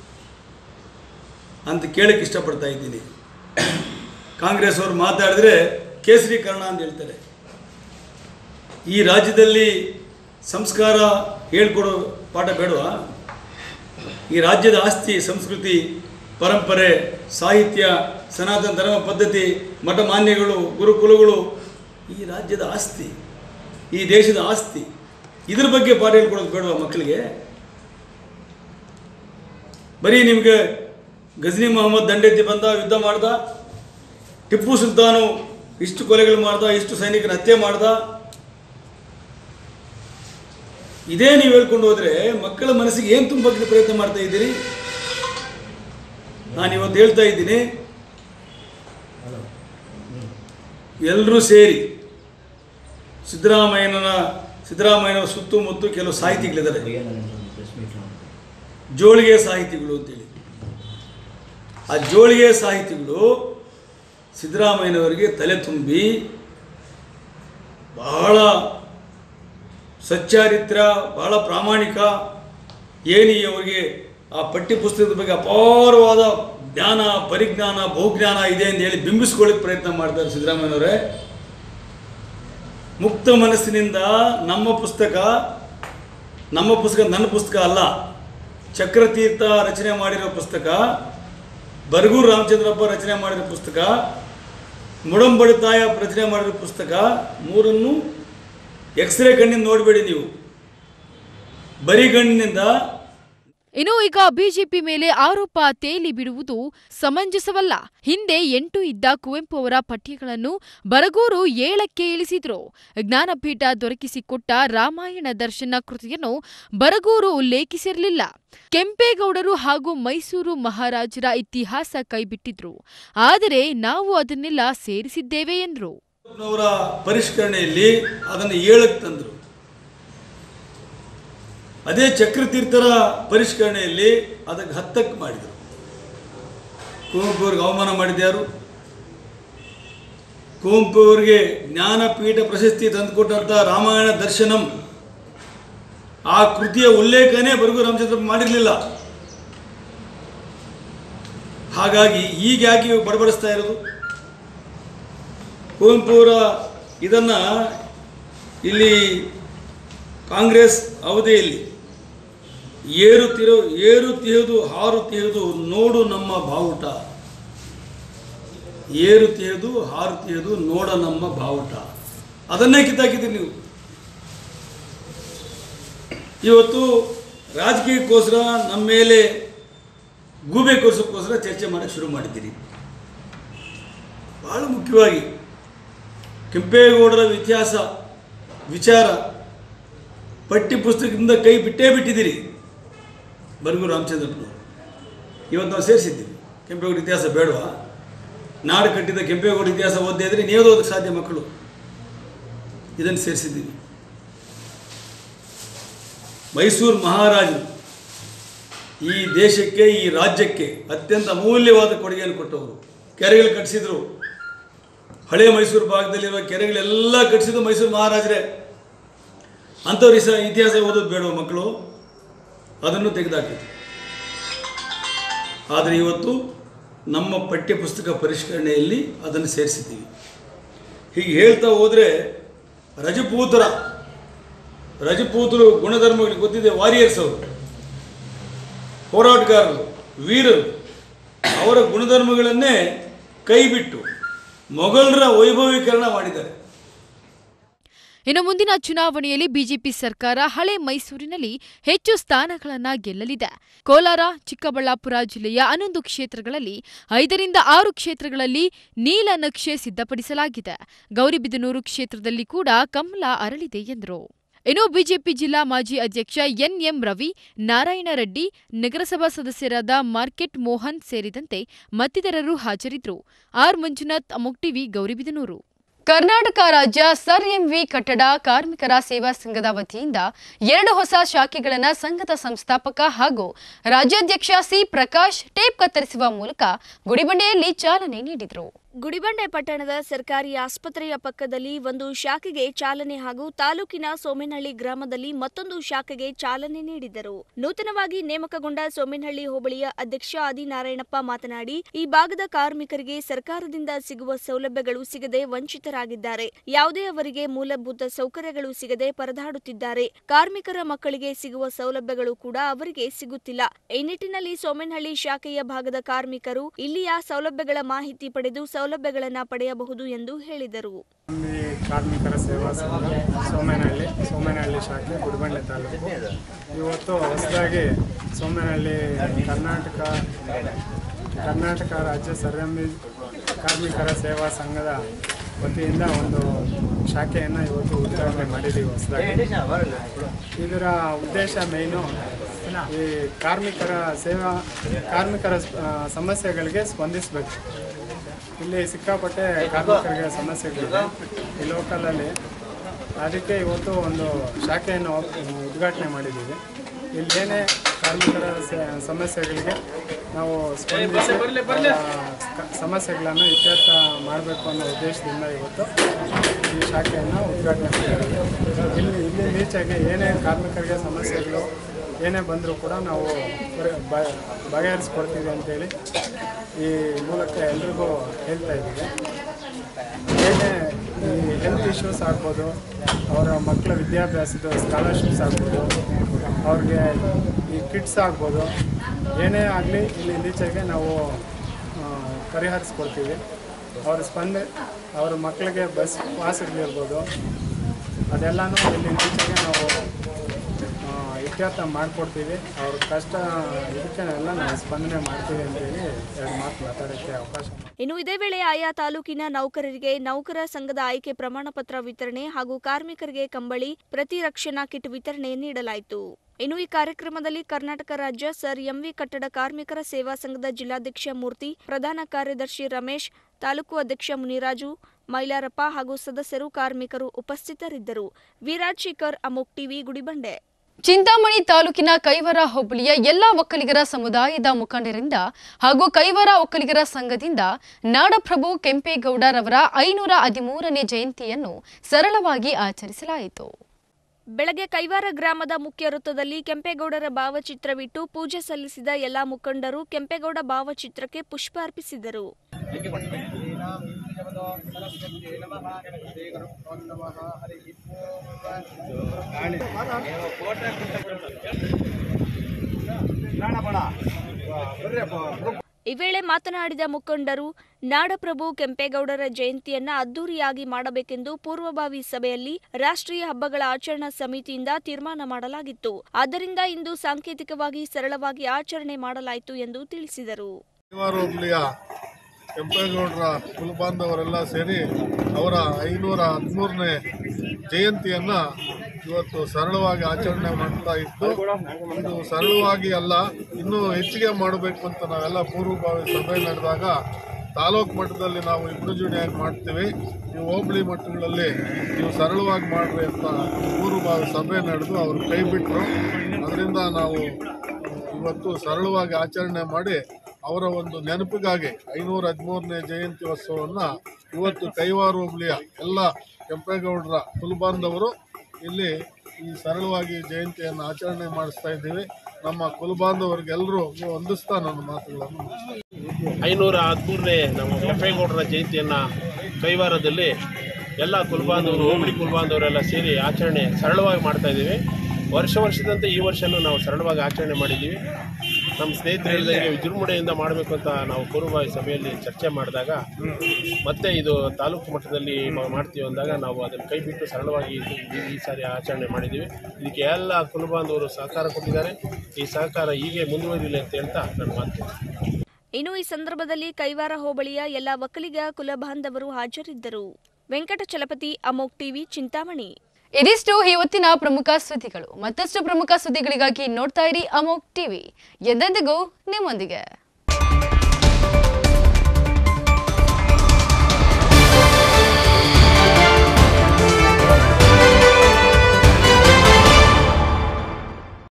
ಅಂತ ಕೇಳಕ್ಕೆ ಇಷ್ಟಪಡ್ತಾ ಇದ್ದೀನಿ ಕಾಂಗ್ರೆಸ್ ಅವರು ಮಾತಾಡಿದ್ರೆ ಕೇಸರೀಕರಣ ಅಂತ ಹೇಳ್ತಾರೆ ಈ ರಾಜ್ಯದಲ್ಲಿ ಸಂಸ್ಕಾರ ಹೇಳ್ಕೊಡೋ ಪಾಠ ಬೇಡವಾ ಈ ರಾಜ್ಯದ ಆಸ್ತಿ ಸಂಸ್ಕೃತಿ ಪರಂಪರೆ ಸಾಹಿತ್ಯ ಸನಾತನ ಧರ್ಮ ಪದ್ಧತಿ ಮಠಮಾನ್ಯಗಳು ಗುರುಕುಲಗಳು ಈ ರಾಜ್ಯದ ಆಸ್ತಿ ಈ ದೇಶದ ಆಸ್ತಿ ಇದ್ರ ಬಗ್ಗೆ ಪಾಠ ಹೇಳ್ಕೊಡೋದು ಬೇಡವಾ ಮಕ್ಕಳಿಗೆ ಬರೀ ನಿಮಗೆ ಗಜ್ನಿ ಮೊಹಮ್ಮದ್ ದಂಡೆತ್ತಿ ಬಂದ ಯುದ್ಧ ಮಾಡ್ದ ಟಿಪ್ಪು ಸುಲ್ತಾನು ಇಷ್ಟು ಕೊಲೆಗಳು ಮಾಡ್ದ ಇಷ್ಟು ಸೈನಿಕರ ಹತ್ಯೆ ಮಾಡ್ದ ಇದೇ ನೀವು ಹೇಳ್ಕೊಂಡು ಹೋದರೆ ಮಕ್ಕಳ ಮನಸ್ಸಿಗೆ ಏನು ತುಂಬಕ್ಕೆ ಪ್ರಯತ್ನ ಮಾಡ್ತಾ ಇದ್ದೀರಿ ನಾನು ಇವತ್ತು ಹೇಳ್ತಾ ಇದ್ದೀನಿ ಎಲ್ಲರೂ ಸೇರಿ ಸಿದ್ದರಾಮಯ್ಯನ ಸಿದ್ದರಾಮಯ್ಯನವರ ಸುತ್ತಮುತ್ತ ಕೆಲವು ಸಾಹಿತಿಗಳಿದ್ದಾರೆ ಜೋಳಿಗೆ ಸಾಹಿತಿಗಳು ಅಂತೇಳಿ ಆ ಜೋಳಿಗೆ ಸಾಹಿತಿಗಳು ಸಿದ್ದರಾಮಯ್ಯನವರಿಗೆ ತಲೆ ತುಂಬಿ ಬಹಳ ಸಚ್ಚಾರಿತ್ರ ಬಹಳ ಪ್ರಾಮಾಣಿಕ ಏನಿ ಅವರಿಗೆ ಆ ಪಠ್ಯ ಪುಸ್ತಕದ ಬಗ್ಗೆ ಅಪಾರವಾದ ಜ್ಞಾನ ಪರಿಜ್ಞಾನ ಬಹುಜ್ಞಾನ ಇದೆ ಅಂತ ಹೇಳಿ ಬಿಂಬಿಸ್ಕೊಳ್ಳಿಕ್ಕೆ ಪ್ರಯತ್ನ ಮಾಡ್ತಾರೆ ಸಿದ್ದರಾಮಯ್ಯನವರೇ ಮುಕ್ತ ಮನಸ್ಸಿನಿಂದ ನಮ್ಮ ಪುಸ್ತಕ ನಮ್ಮ ಪುಸ್ತಕ ನನ್ನ ಪುಸ್ತಕ ಅಲ್ಲ ಚಕ್ರತೀರ್ಥ ರಚನೆ ಮಾಡಿರೋ ಪುಸ್ತಕ ಬರಗೂರು ರಾಮಚಂದ್ರಪ್ಪ ರಚನೆ ಮಾಡಿರೋ ಪುಸ್ತಕ ಮುಡಂಬಡಿ ತಾಯ ರಚನೆ ಮಾಡಿರೋ ಪುಸ್ತಕ ಮೂರನ್ನು ಎಕ್ಸ್ರೇ ಕಣ್ಣಿಂದ ನೋಡಬೇಡಿ ನೀವು ಬರೀ ಕಣ್ಣಿನಿಂದ ಇನ್ನು ಈಗ ಬಿಜೆಪಿ ಮೇಲೆ ಆರೋಪ ತೇಲಿ ಬಿಡುವುದು ಸಮಂಜಸವಲ್ಲ ಹಿಂದೆ ಎಂಟು ಇದ್ದ ಕುವೆಂಪು ಅವರ ಪಠ್ಯಗಳನ್ನು ಬರಗೂರು ಏಳಕ್ಕೆ ಇಳಿಸಿದ್ರು ಜ್ಞಾನಪೀಠ ದೊರಕಿಸಿಕೊಟ್ಟ ರಾಮಾಯಣ ದರ್ಶನ ಕೃತಿಯನ್ನು ಬರಗೂರು ಉಲ್ಲೇಖಿಸಿರಲಿಲ್ಲ ಕೆಂಪೇಗೌಡರು ಹಾಗೂ ಮೈಸೂರು ಮಹಾರಾಜರ ಇತಿಹಾಸ ಕೈಬಿಟ್ಟಿದ್ರು ಆದರೆ ನಾವು ಅದನ್ನೆಲ್ಲ ಸೇರಿಸಿದ್ದೇವೆ ಎಂದ್ರು ಅವರ ಪರಿಷ್ಕರಣೆಯಲ್ಲಿ ಅದನ್ನು ಏಳಕ್ಕೆ ತಂದರು ಅದೇ ಚಕ್ರತೀರ್ಥರ ಪರಿಷ್ಕರಣೆಯಲ್ಲಿ ಅದಕ್ಕೆ ಹತ್ತಕ್ಕೆ ಮಾಡಿದರು ಕುವೆಂಪು ಅವ್ರಿಗೆ ಅವಮಾನ ಮಾಡಿದ್ಯಾರು ಕುವೆಂಪು ಅವರಿಗೆ ಜ್ಞಾನಪೀಠ ಪ್ರಶಸ್ತಿ ತಂದುಕೊಟ್ಟಂಥ ರಾಮಾಯಣ ದರ್ಶನಂ ಆ ಕೃತಿಯ ಉಲ್ಲೇಖನೇ ಬರಗು ರಾಮಚಂದ್ರಪ್ಪ ಮಾಡಿರಲಿಲ್ಲ ಹಾಗಾಗಿ ಈಗ ಯಾಕೆ ಇವಾಗ ಬಡಬಡಿಸ್ತಾ ಇರೋದು ಕುವೆಂಪು ಅವರ ಇದನ್ನು ಇಲ್ಲಿ ಕಾಂಗ್ರೆಸ್ ಅವಧಿಯಲ್ಲಿ ಏರುತ್ತಿರೋ ಏರುತ್ತಿರುವುದು ಹಾರುತ್ತಿರುವುದು ನೋಡು ನಮ್ಮ ಬಾವುಟ ಏರುತ್ತಿರುವುದು ಹಾರುತ್ತಿರುವುದು ನೋಡ ನಮ್ಮ ಬಾವುಟ ಅದನ್ನೇ ಕಿತ್ತಾಕಿದ್ದೀರಿ ನೀವು ಇವತ್ತು ರಾಜಕೀಯಕ್ಕೋಸ್ಕರ ನಮ್ಮ ಮೇಲೆ ಗೂಬೆ ಕೊರ್ಸೋಕ್ಕೋಸ್ಕರ ಚರ್ಚೆ ಮಾಡೋಕ್ಕೆ ಶುರು ಮಾಡಿದ್ದೀರಿ ಭಾಳ ಮುಖ್ಯವಾಗಿ ಕೆಂಪೇಗೌಡರ ಇತಿಹಾಸ ವಿಚಾರ ಪಠ್ಯ ಪುಸ್ತಕದಿಂದ ಕೈ ಬಿಟ್ಟೇ ಬಿಟ್ಟಿದ್ದೀರಿ ಬರಗು ರಾಮಚಂದ್ರಪ್ಪನವರು ಇವತ್ತು ನಾವು ಸೇರಿಸಿದ್ದೀವಿ ಕೆಂಪೇಗೌಡ ಇತಿಹಾಸ ಬೇಡವಾ ನಾಡು ಕಟ್ಟಿದ ಕೆಂಪೇಗೌಡ ಇತಿಹಾಸ ಓದ್ದೇ ಇದ್ರೆ ನೀವು ಓದಕ್ಕೆ ಸಾಧ್ಯ ಮಕ್ಕಳು ಇದನ್ನು ಸೇರಿಸಿದ್ದೀವಿ ಮೈಸೂರು ಮಹಾರಾಜರು ಈ ದೇಶಕ್ಕೆ ಈ ರಾಜ್ಯಕ್ಕೆ ಅತ್ಯಂತ ಅಮೂಲ್ಯವಾದ ಕೊಡುಗೆಯನ್ನು ಕೊಟ್ಟವರು ಕೆರೆಗಳು ಕಟ್ಟಿಸಿದ್ರು ಹಳೆ ಮೈಸೂರು ಭಾಗದಲ್ಲಿರುವ ಕೆರೆಗಳೆಲ್ಲ ಕಟ್ಟಿಸಿದ್ದು ಮೈಸೂರು ಮಹಾರಾಜರೇ ಅಂಥವ್ರು ಈ ಸ ಇತಿಹಾಸ ಓದೋದು ಬೇಡವ ಮಕ್ಕಳು ಅದನ್ನು ತೆಗೆದುಹಾಕಿದ್ರು ಆದರೆ ಇವತ್ತು ನಮ್ಮ ಪಠ್ಯಪುಸ್ತಕ ಪರಿಷ್ಕರಣೆಯಲ್ಲಿ ಅದನ್ನು ಸೇರಿಸಿದ್ದೀವಿ ಹೀಗೆ ಹೇಳ್ತಾ ಹೋದರೆ ರಜಪೂತರ ರಜಪೂತರು ಗುಣಧರ್ಮಗಳಿಗೆ ಗೊತ್ತಿದೆ ವಾರಿಯರ್ಸ್ ಅವರು ಹೋರಾಟಗಾರರು ವೀರರು ಅವರ ಗುಣಧರ್ಮಗಳನ್ನೇ ಕೈಬಿಟ್ಟು ಮೊಘಲರ ವೈಭವೀಕರಣ ಮಾಡಿದ್ದಾರೆ ಇನ್ನು ಮುಂದಿನ ಚುನಾವಣೆಯಲ್ಲಿ ಬಿಜೆಪಿ ಸರ್ಕಾರ ಹಳೆ ಮೈಸೂರಿನಲ್ಲಿ ಹೆಚ್ಚು ಸ್ಥಾನಗಳನ್ನ ಗೆಲ್ಲಲಿದೆ ಕೋಲಾರ ಚಿಕ್ಕಬಳ್ಳಾಪುರ ಜಿಲ್ಲೆಯ ಹನ್ನೊಂದು ಕ್ಷೇತ್ರಗಳಲ್ಲಿ ಐದರಿಂದ ಆರು ಕ್ಷೇತ್ರಗಳಲ್ಲಿ ನೀಲನಕ್ಷೆ ಸಿದ್ಧಪಡಿಸಲಾಗಿದೆ ಗೌರಿಬಿದನೂರು ಕ್ಷೇತ್ರದಲ್ಲಿ ಕೂಡ ಕಮಲ ಅರಳಿದೆ ಎಂದರು ಇನ್ನು ಬಿಜೆಪಿ ಜಿಲ್ಲಾ ಮಾಜಿ ಅಧ್ಯಕ್ಷ ಎನ್ಎಂ ರವಿ ನಾರಾಯಣ ರೆಡ್ಡಿ ನಗರಸಭಾ ಸದಸ್ಯರಾದ ಮಾರ್ಕೆಟ್ ಮೋಹನ್ ಸೇರಿದಂತೆ ಮತ್ತಿತರರು ಹಾಜರಿದ್ದರು ಆರ್ ಮಂಜುನಾಥ್ ಅಮೋಕ್ ಟಿವಿ ಗೌರಿಬಿದನೂರು ಕರ್ನಾಟಕ ರಾಜ್ಯ ಸರ್ ಎಂವಿ ಕಟ್ಟಡ ಕಾರ್ಮಿಕರ ಸೇವಾ ಸಂಘದ ವತಿಯಿಂದ ಎರಡು ಹೊಸ ಶಾಖೆಗಳನ್ನು ಸಂಘದ ಸಂಸ್ಥಾಪಕ ಹಾಗೂ ರಾಜ್ಯಾಧ್ಯಕ್ಷ ಸಿ ಪ್ರಕಾಶ್ ಟೇಪ್ ಕತ್ತರಿಸುವ ಮೂಲಕ ಗುಡಿಬಂಡೆಯಲ್ಲಿ ಚಾಲನೆ ನೀಡಿದರು ಗುಡಿಬಂಡೆ ಪಟ್ಟಣದ ಸರ್ಕಾರಿ ಆಸ್ಪತ್ರೆಯ ಪಕ್ಕದಲ್ಲಿ ಒಂದು ಶಾಖೆಗೆ ಚಾಲನೆ ಹಾಗೂ ತಾಲೂಕಿನ ಸೋಮೇನಹಳ್ಳಿ ಗ್ರಾಮದಲ್ಲಿ ಮತ್ತೊಂದು ಶಾಖೆಗೆ ಚಾಲನೆ ನೀಡಿದರು ನೂತನವಾಗಿ ನೇಮಕಗೊಂಡ ಸೋಮೇನಹಳ್ಳಿ ಹೋಬಳಿಯ ಅಧ್ಯಕ್ಷ ಆದಿನಾರಾಯಣಪ್ಪ ಮಾತನಾಡಿ ಈ ಭಾಗದ ಕಾರ್ಮಿಕರಿಗೆ ಸರ್ಕಾರದಿಂದ ಸಿಗುವ ಸೌಲಭ್ಯಗಳು ಸಿಗದೆ ವಂಚಿತರಾಗಿದ್ದಾರೆ ಯಾವುದೇ ಅವರಿಗೆ ಮೂಲಭೂತ ಸೌಕರ್ಯಗಳು ಸಿಗದೆ ಪರದಾಡುತ್ತಿದ್ದಾರೆ ಕಾರ್ಮಿಕರ ಮಕ್ಕಳಿಗೆ ಸಿಗುವ ಸೌಲಭ್ಯಗಳು ಕೂಡ ಅವರಿಗೆ ಸಿಗುತ್ತಿಲ್ಲ ಈ ನಿಟ್ಟಿನಲ್ಲಿ ಸೋಮೇನಹಳ್ಳಿ ಶಾಖೆಯ ಭಾಗದ ಕಾರ್ಮಿಕರು ಇಲ್ಲಿಯ ಸೌಲಭ್ಯಗಳ ಮಾಹಿತಿ ಪಡೆದು ಸೌಲಭ್ಯಗಳನ್ನು ಪಡೆಯಬಹುದು ಎಂದು ಹೇಳಿದರು ಈ ಕಾರ್ಮಿಕರ ಸೇವಾ ಸಂಘ ಸೋಮೇನಹಳ್ಳಿ ಸೋಮೇನಹಳ್ಳಿ ಶಾಖೆ ಗುಡಿಬಂಡೆ ತಾಲೂಕು ಇವತ್ತು ಹೊಸದಾಗಿ ಸೋಮೇನಹಳ್ಳಿ ಕರ್ನಾಟಕ ಕರ್ನಾಟಕ ರಾಜ್ಯ ಸರ್ಎಂಬಿ ಕಾರ್ಮಿಕರ ಸೇವಾ ಸಂಘದ ವತಿಯಿಂದ ಒಂದು ಶಾಖೆಯನ್ನು ಇವತ್ತು ಉದ್ಘಾಟನೆ ಮಾಡಿದ್ದೀವಿ ಹೊಸದಾಗಿ ಇದರ ಉದ್ದೇಶ ಮೇಯ್ನು ಈ ಕಾರ್ಮಿಕರ ಸೇವಾ ಕಾರ್ಮಿಕರ ಆ, ಸಮಸ್ಯೆಗಳಿಗೆ ಸ್ಪಂದಿಸಬೇಕು ಇಲ್ಲಿ ಸಿಕ್ಕಾಪಟ್ಟೆ ಕಾರ್ಮಿಕರಿಗೆ ಸಮಸ್ಯೆಗಳಿದೆ ಈ ಲೋಕಲಲ್ಲಿ ಅದಕ್ಕೆ ಇವತ್ತು ಒಂದು ಶಾಖೆಯನ್ನು ಓಪ್- ಉದ್ಘಾಟನೆ ಮಾಡಿದ್ದೀವಿ ಇಲ್ಲಿ ಏನೇ ಕಾರ್ಮಿಕರ ಸ- ಸಮಸ್ಯೆಗಳಿಗೆ ನಾವು ಸ್ಪಂದಿಸಿ ಆ, ಕ- ಸಮಸ್ಯೆಗಳನ್ನು ಇತ್ಯರ್ಥ ಮಾಡಬೇಕು ಅನ್ನೋ ಉದ್ದೇಶದಿಂದ ಇವತ್ತು ಈ ಶಾಖೆಯನ್ನು ಉದ್ಘಾಟನೆ ಮಾಡಿದ್ದೀವಿ ಇಲ್ಲಿ ಇಲ್ಲಿ ಈಚೆಗೆ ಏನೇ ಕಾರ್ಮಿಕರಿಗೆ ಸಮಸ್ಯೆಗಳು ಏನೇ ಬಂದರೂ ಕೂಡ ನಾವು ಬರೆ- ಬ- ಬಗೆಹರಿಸ್ಕೊಡ್ತೀವಿ ಅಂತೇಳಿ ಈ ಮೂಲಕ ಎಲ್ರಿಗೂ ಹೇಳ್ತಾ ಇದ್ದೀವಿ ಏನೇ ಈ ಹೆಲ್ತ್ ಇಶ್ಯೂಸ್ ಆಗ್ಬೋದು ಅವರ ಮಕ್ಕಳ ವಿದ್ಯಾಭ್ಯಾಸದ ಸ್ಕಾಲರ್ಶಿಪ್ಸ್ ಆಗ್ಬೋದು ಅವ್ರಿಗೆ ಈ ಕಿಟ್ಸ್ ಆಗ್ಬೋದು ಏನೇ ಆಗಲಿ ಇಲ್ಲಿ ಈಚೆಗೆ ನಾವು ಆ, ಪರಿಹರಿಸ್ಕೊಡ್ತೀವಿ ಅವ್ರ ಸ್ಪಂದೆ ಅವ್ರ ಮಕ್ಕಳಿಗೆ ಬಸ್ ಪಾಸ್ಗಳಿರ್ಬೋದು ಅದೆಲ್ಲನೂ ಇಲ್ಲಿ ಈಚೆಗೆ ನಾವು ಆ, ಇತ್ಯರ್ಥ ಇತ್ಯರ್ಥ ಮಾಡಿಕೊಡ್ತೀವಿ ಅವ್ರ ಕಷ್ಟ ಇದಕ್ಕೆ ಎಲ್ಲ ನಾವು ಸ್ಪಂದನೆ ಮಾಡ್ತೀವಿ ಅಂತೇಳಿ ಎರಡು ಮಾತು ಮಾತಾಡೋಕ್ಕೆ ಅವಕಾಶ ಮಾಡಿ ಇನ್ನು ಇದೇ ವೇಳೆ ಆಯಾ ತಾಲೂಕಿನ ನೌಕರರಿಗೆ ನೌಕರ ಸಂಘದ ಆಯ್ಕೆ ಪ್ರಮಾಣ ಪತ್ರ ವಿತರಣೆ ಹಾಗೂ ಕಾರ್ಮಿಕರಿಗೆ ಕಂಬಳಿ ಪ್ರತಿರಕ್ಷಣಾ ಕಿಟ್ ವಿತರಣೆ ನೀಡಲಾಯಿತು ಇನ್ನು ಈ ಕಾರ್ಯಕ್ರಮದಲ್ಲಿ ಕರ್ನಾಟಕ ರಾಜ್ಯ ಸರ್ ಎಂವಿ ಕಟ್ಟಡ ಕಾರ್ಮಿಕರ ಸೇವಾ ಸಂಘದ ಜಿಲ್ಲಾಧ್ಯಕ್ಷ ಮೂರ್ತಿ ಪ್ರಧಾನ ಕಾರ್ಯದರ್ಶಿ ರಮೇಶ್ ತಾಲೂಕು ಅಧ್ಯಕ್ಷ ಮುನಿರಾಜು ಮೈಲಾರಪ್ಪ ಹಾಗೂ ಸದಸ್ಯರು ಕಾರ್ಮಿಕರು ಉಪಸ್ಥಿತರಿದ್ದರು ವಿರಾಜ್ ಶೇಖರ್ ಅಮೋಕ್ ಟಿವಿ ಗುಡಿಬಂಡೆ ಚಿಂತಾಮಣಿ ತಾಲೂಕಿನ ಕೈವರ ಹೋಬಳಿಯ ಎಲ್ಲಾ ಒಕ್ಕಲಿಗರ ಸಮುದಾಯದ ಮುಖಂಡರಿಂದ ಹಾಗೂ ಕೈವರ ಒಕ್ಕಲಿಗರ ಸಂಘದಿಂದ ನಾಡಪ್ರಭು ಕೆಂಪೇಗೌಡರವರ ಐನೂರ ಹದಿಮೂರನೇ ಜಯಂತಿಯನ್ನು ಸರಳವಾಗಿ ಆಚರಿಸಲಾಯಿತು ಬೆಳಗ್ಗೆ ಕೈವಾರ ಗ್ರಾಮದ ಮುಖ್ಯ ವೃತ್ತದಲ್ಲಿ ಕೆಂಪೇಗೌಡರ ಭಾವಚಿತ್ರವಿಟ್ಟು ಪೂಜೆ ಸಲ್ಲಿಸಿದ ಎಲ್ಲಾ ಮುಖಂಡರು ಕೆಂಪೇಗೌಡ ಭಾವಚಿತ್ರಕ್ಕೆ ಪುಷ್ಪ ಅರ್ಪಿಸಿದರು ಈ ವೇಳೆ ಮಾತನಾಡಿದ ಮುಖಂಡರು ನಾಡಪ್ರಭು ಕೆಂಪೇಗೌಡರ ಜಯಂತಿಯನ್ನ ಅದ್ದೂರಿಯಾಗಿ ಮಾಡಬೇಕೆಂದು ಪೂರ್ವಭಾವಿ ಸಭೆಯಲ್ಲಿ ರಾಷ್ಟ್ರೀಯ ಹಬ್ಬಗಳ ಆಚರಣಾ ಸಮಿತಿಯಿಂದ ತೀರ್ಮಾನ ಮಾಡಲಾಗಿತ್ತು ಆದ್ದರಿಂದ ಇಂದು ಸಾಂಕೇತಿಕವಾಗಿ ಸರಳವಾಗಿ ಆಚರಣೆ ಮಾಡಲಾಯಿತು ಎಂದು ತಿಳಿಸಿದರು ಕೈವಾರ ಹೋಬಳಿಯ ಕೆಂಪೇಗೌಡರ ಕುಲಬಾಂಧವರೆಲ್ಲ ಸೇರಿ ಅವರ ಐನೂರ ಹದಿಮೂರನೇ ಜಯಂತಿಯನ್ನ ಇವತ್ತು ಸರಳವಾಗಿ ಆಚರಣೆ ಮಾಡ್ತಾ ಇದ್ದು ಇದು ಸರಳವಾಗಿ ಅಲ್ಲ ಇನ್ನೂ ಹೆಚ್ಚಿಗೆ ಮಾಡಬೇಕು ಅಂತ ನಾವೆಲ್ಲ ಪೂರ್ವಭಾವಿ ಸಭೆ ನಡೆದಾಗ ತಾಲೂಕು ಮಟ್ಟದಲ್ಲಿ ನಾವು ಇಬ್ಬರು ಜೋಡಿಯಾಗಿ ಮಾಡ್ತೀವಿ ನೀವು ಹೋಬಳಿ ಮಟ್ಟಗಳಲ್ಲಿ ನೀವು ಸರಳವಾಗಿ ಮಾಡ್ರಿ ಅಂತ ಪೂರ್ವಭಾವಿ ಸಭೆ ನಡೆದು ಅವರು ಕೈ ಬಿಟ್ಟರು ಅದರಿಂದ ನಾವು ಇವತ್ತು ಸರಳವಾಗಿ ಆಚರಣೆ ಮಾಡಿ ಅವರ ಒಂದು ನೆನಪಿಗಾಗಿ ಐನೂರ ಹದಿಮೂರನೇ ಜಯಂತಿ ಉತ್ಸವವನ್ನು ಇವತ್ತು ಕೈವಾರ ಹೋಬಳಿಯ ಎಲ್ಲ ಕೆಂಪೇಗೌಡರ ಕುಲಬಾಂಧವರು ಇಲ್ಲಿ ಈ ಸರಳವಾಗಿ ಜಯಂತಿಯನ್ನು ಆಚರಣೆ ಮಾಡಿಸ್ತಾ ಇದ್ದೀವಿ ನಮ್ಮ ಕುಲಬಾಂಧವರಿಗೆಲ್ಲರೂ ಹೊಂದಿಸ್ತಾ ನನ್ನ ಮಾತುಗಳನ್ನು ಮುಗಿಸ್ತಾ ಐನೂರ ಹದಿಮೂರನೇ ನಮ್ಮ ಕೆಂಪೇಗೌಡರ ಜಯಂತಿಯನ್ನು ಕೈವಾರದಲ್ಲಿ ಎಲ್ಲ ಕುಲಬಾಂಧವರು ಹೋಬಳಿ ಕುಲಬಾಂಧವರೆಲ್ಲ ಸೇರಿ ಆಚರಣೆ ಸರಳವಾಗಿ ಮಾಡ್ತಾ ಇದ್ದೀವಿ ವರ್ಷ ವರ್ಷದಂತೆ ಈ ವರ್ಷನೂ ನಾವು ಸರಳವಾಗಿ ಆಚರಣೆ ಮಾಡಿದ್ದೀವಿ ನಮ್ಮ ಸ್ನೇಹಿತರು ಹೇಳಿದಂಗೆ ವಿಜೃಂಭಣೆಯಿಂದ ಮಾಡಬೇಕು ಅಂತ ನಾವು ಪೂರ್ವಭಾವಿ ಸಭೆಯಲ್ಲಿ ಚರ್ಚೆ ಮಾಡಿದಾಗ ಮತ್ತೆ ಇದು ತಾಲೂಕು ಮಟ್ಟದಲ್ಲಿ ಮ- ಮಾಡ್ತೀವಿ ಅಂದಾಗ ನಾವು ಅದನ್ನು ಕೈ ಬಿಟ್ಟು ಸರಳವಾಗಿ ಈ- ಈ ಸಾರಿ ಆಚರಣೆ ಮಾಡಿದ್ದೀವಿ ಇದಕ್ಕೆ ಎಲ್ಲ ಕುಲಬಾಂಧವರು ಸಹಕಾರ ಕೊಟ್ಟಿದ್ದಾರೆ ಈ ಸಹಕಾರ ಹೀಗೆ ಮುಂದುವರಿಯಲಿ ಅಂತ ಹೇಳ್ತಾ ನನ್ನ ಮಾತು ಇನ್ನು ಈ ಸಂದರ್ಭದಲ್ಲಿ ಕೈವಾರ ಹೋಬಳಿಯ ಎಲ್ಲ ಒಕ್ಕಲಿಗ ಕುಲಬಾಂಧವರು ಹಾಜರಿದ್ದರು ವೆಂಕಟಚಲಪತಿ ಅಮೋಕ್ ಟಿವಿ ಚಿಂತಾಮಣಿ ಇದಿಷ್ಟು ಈ ಹೊತ್ತಿನ ಪ್ರಮುಖ ಸುದ್ದಿಗಳು ಮತ್ತಷ್ಟು ಪ್ರಮುಖ ಸುದ್ದಿಗಳಿಗಾಗಿ ನೋಡ್ತಾ ಇರಿ ಅಮೋಕ್ ಟಿವಿ ಎಂದೆಂದಿಗೂ ನಿಮ್ಮೊಂದಿಗೆ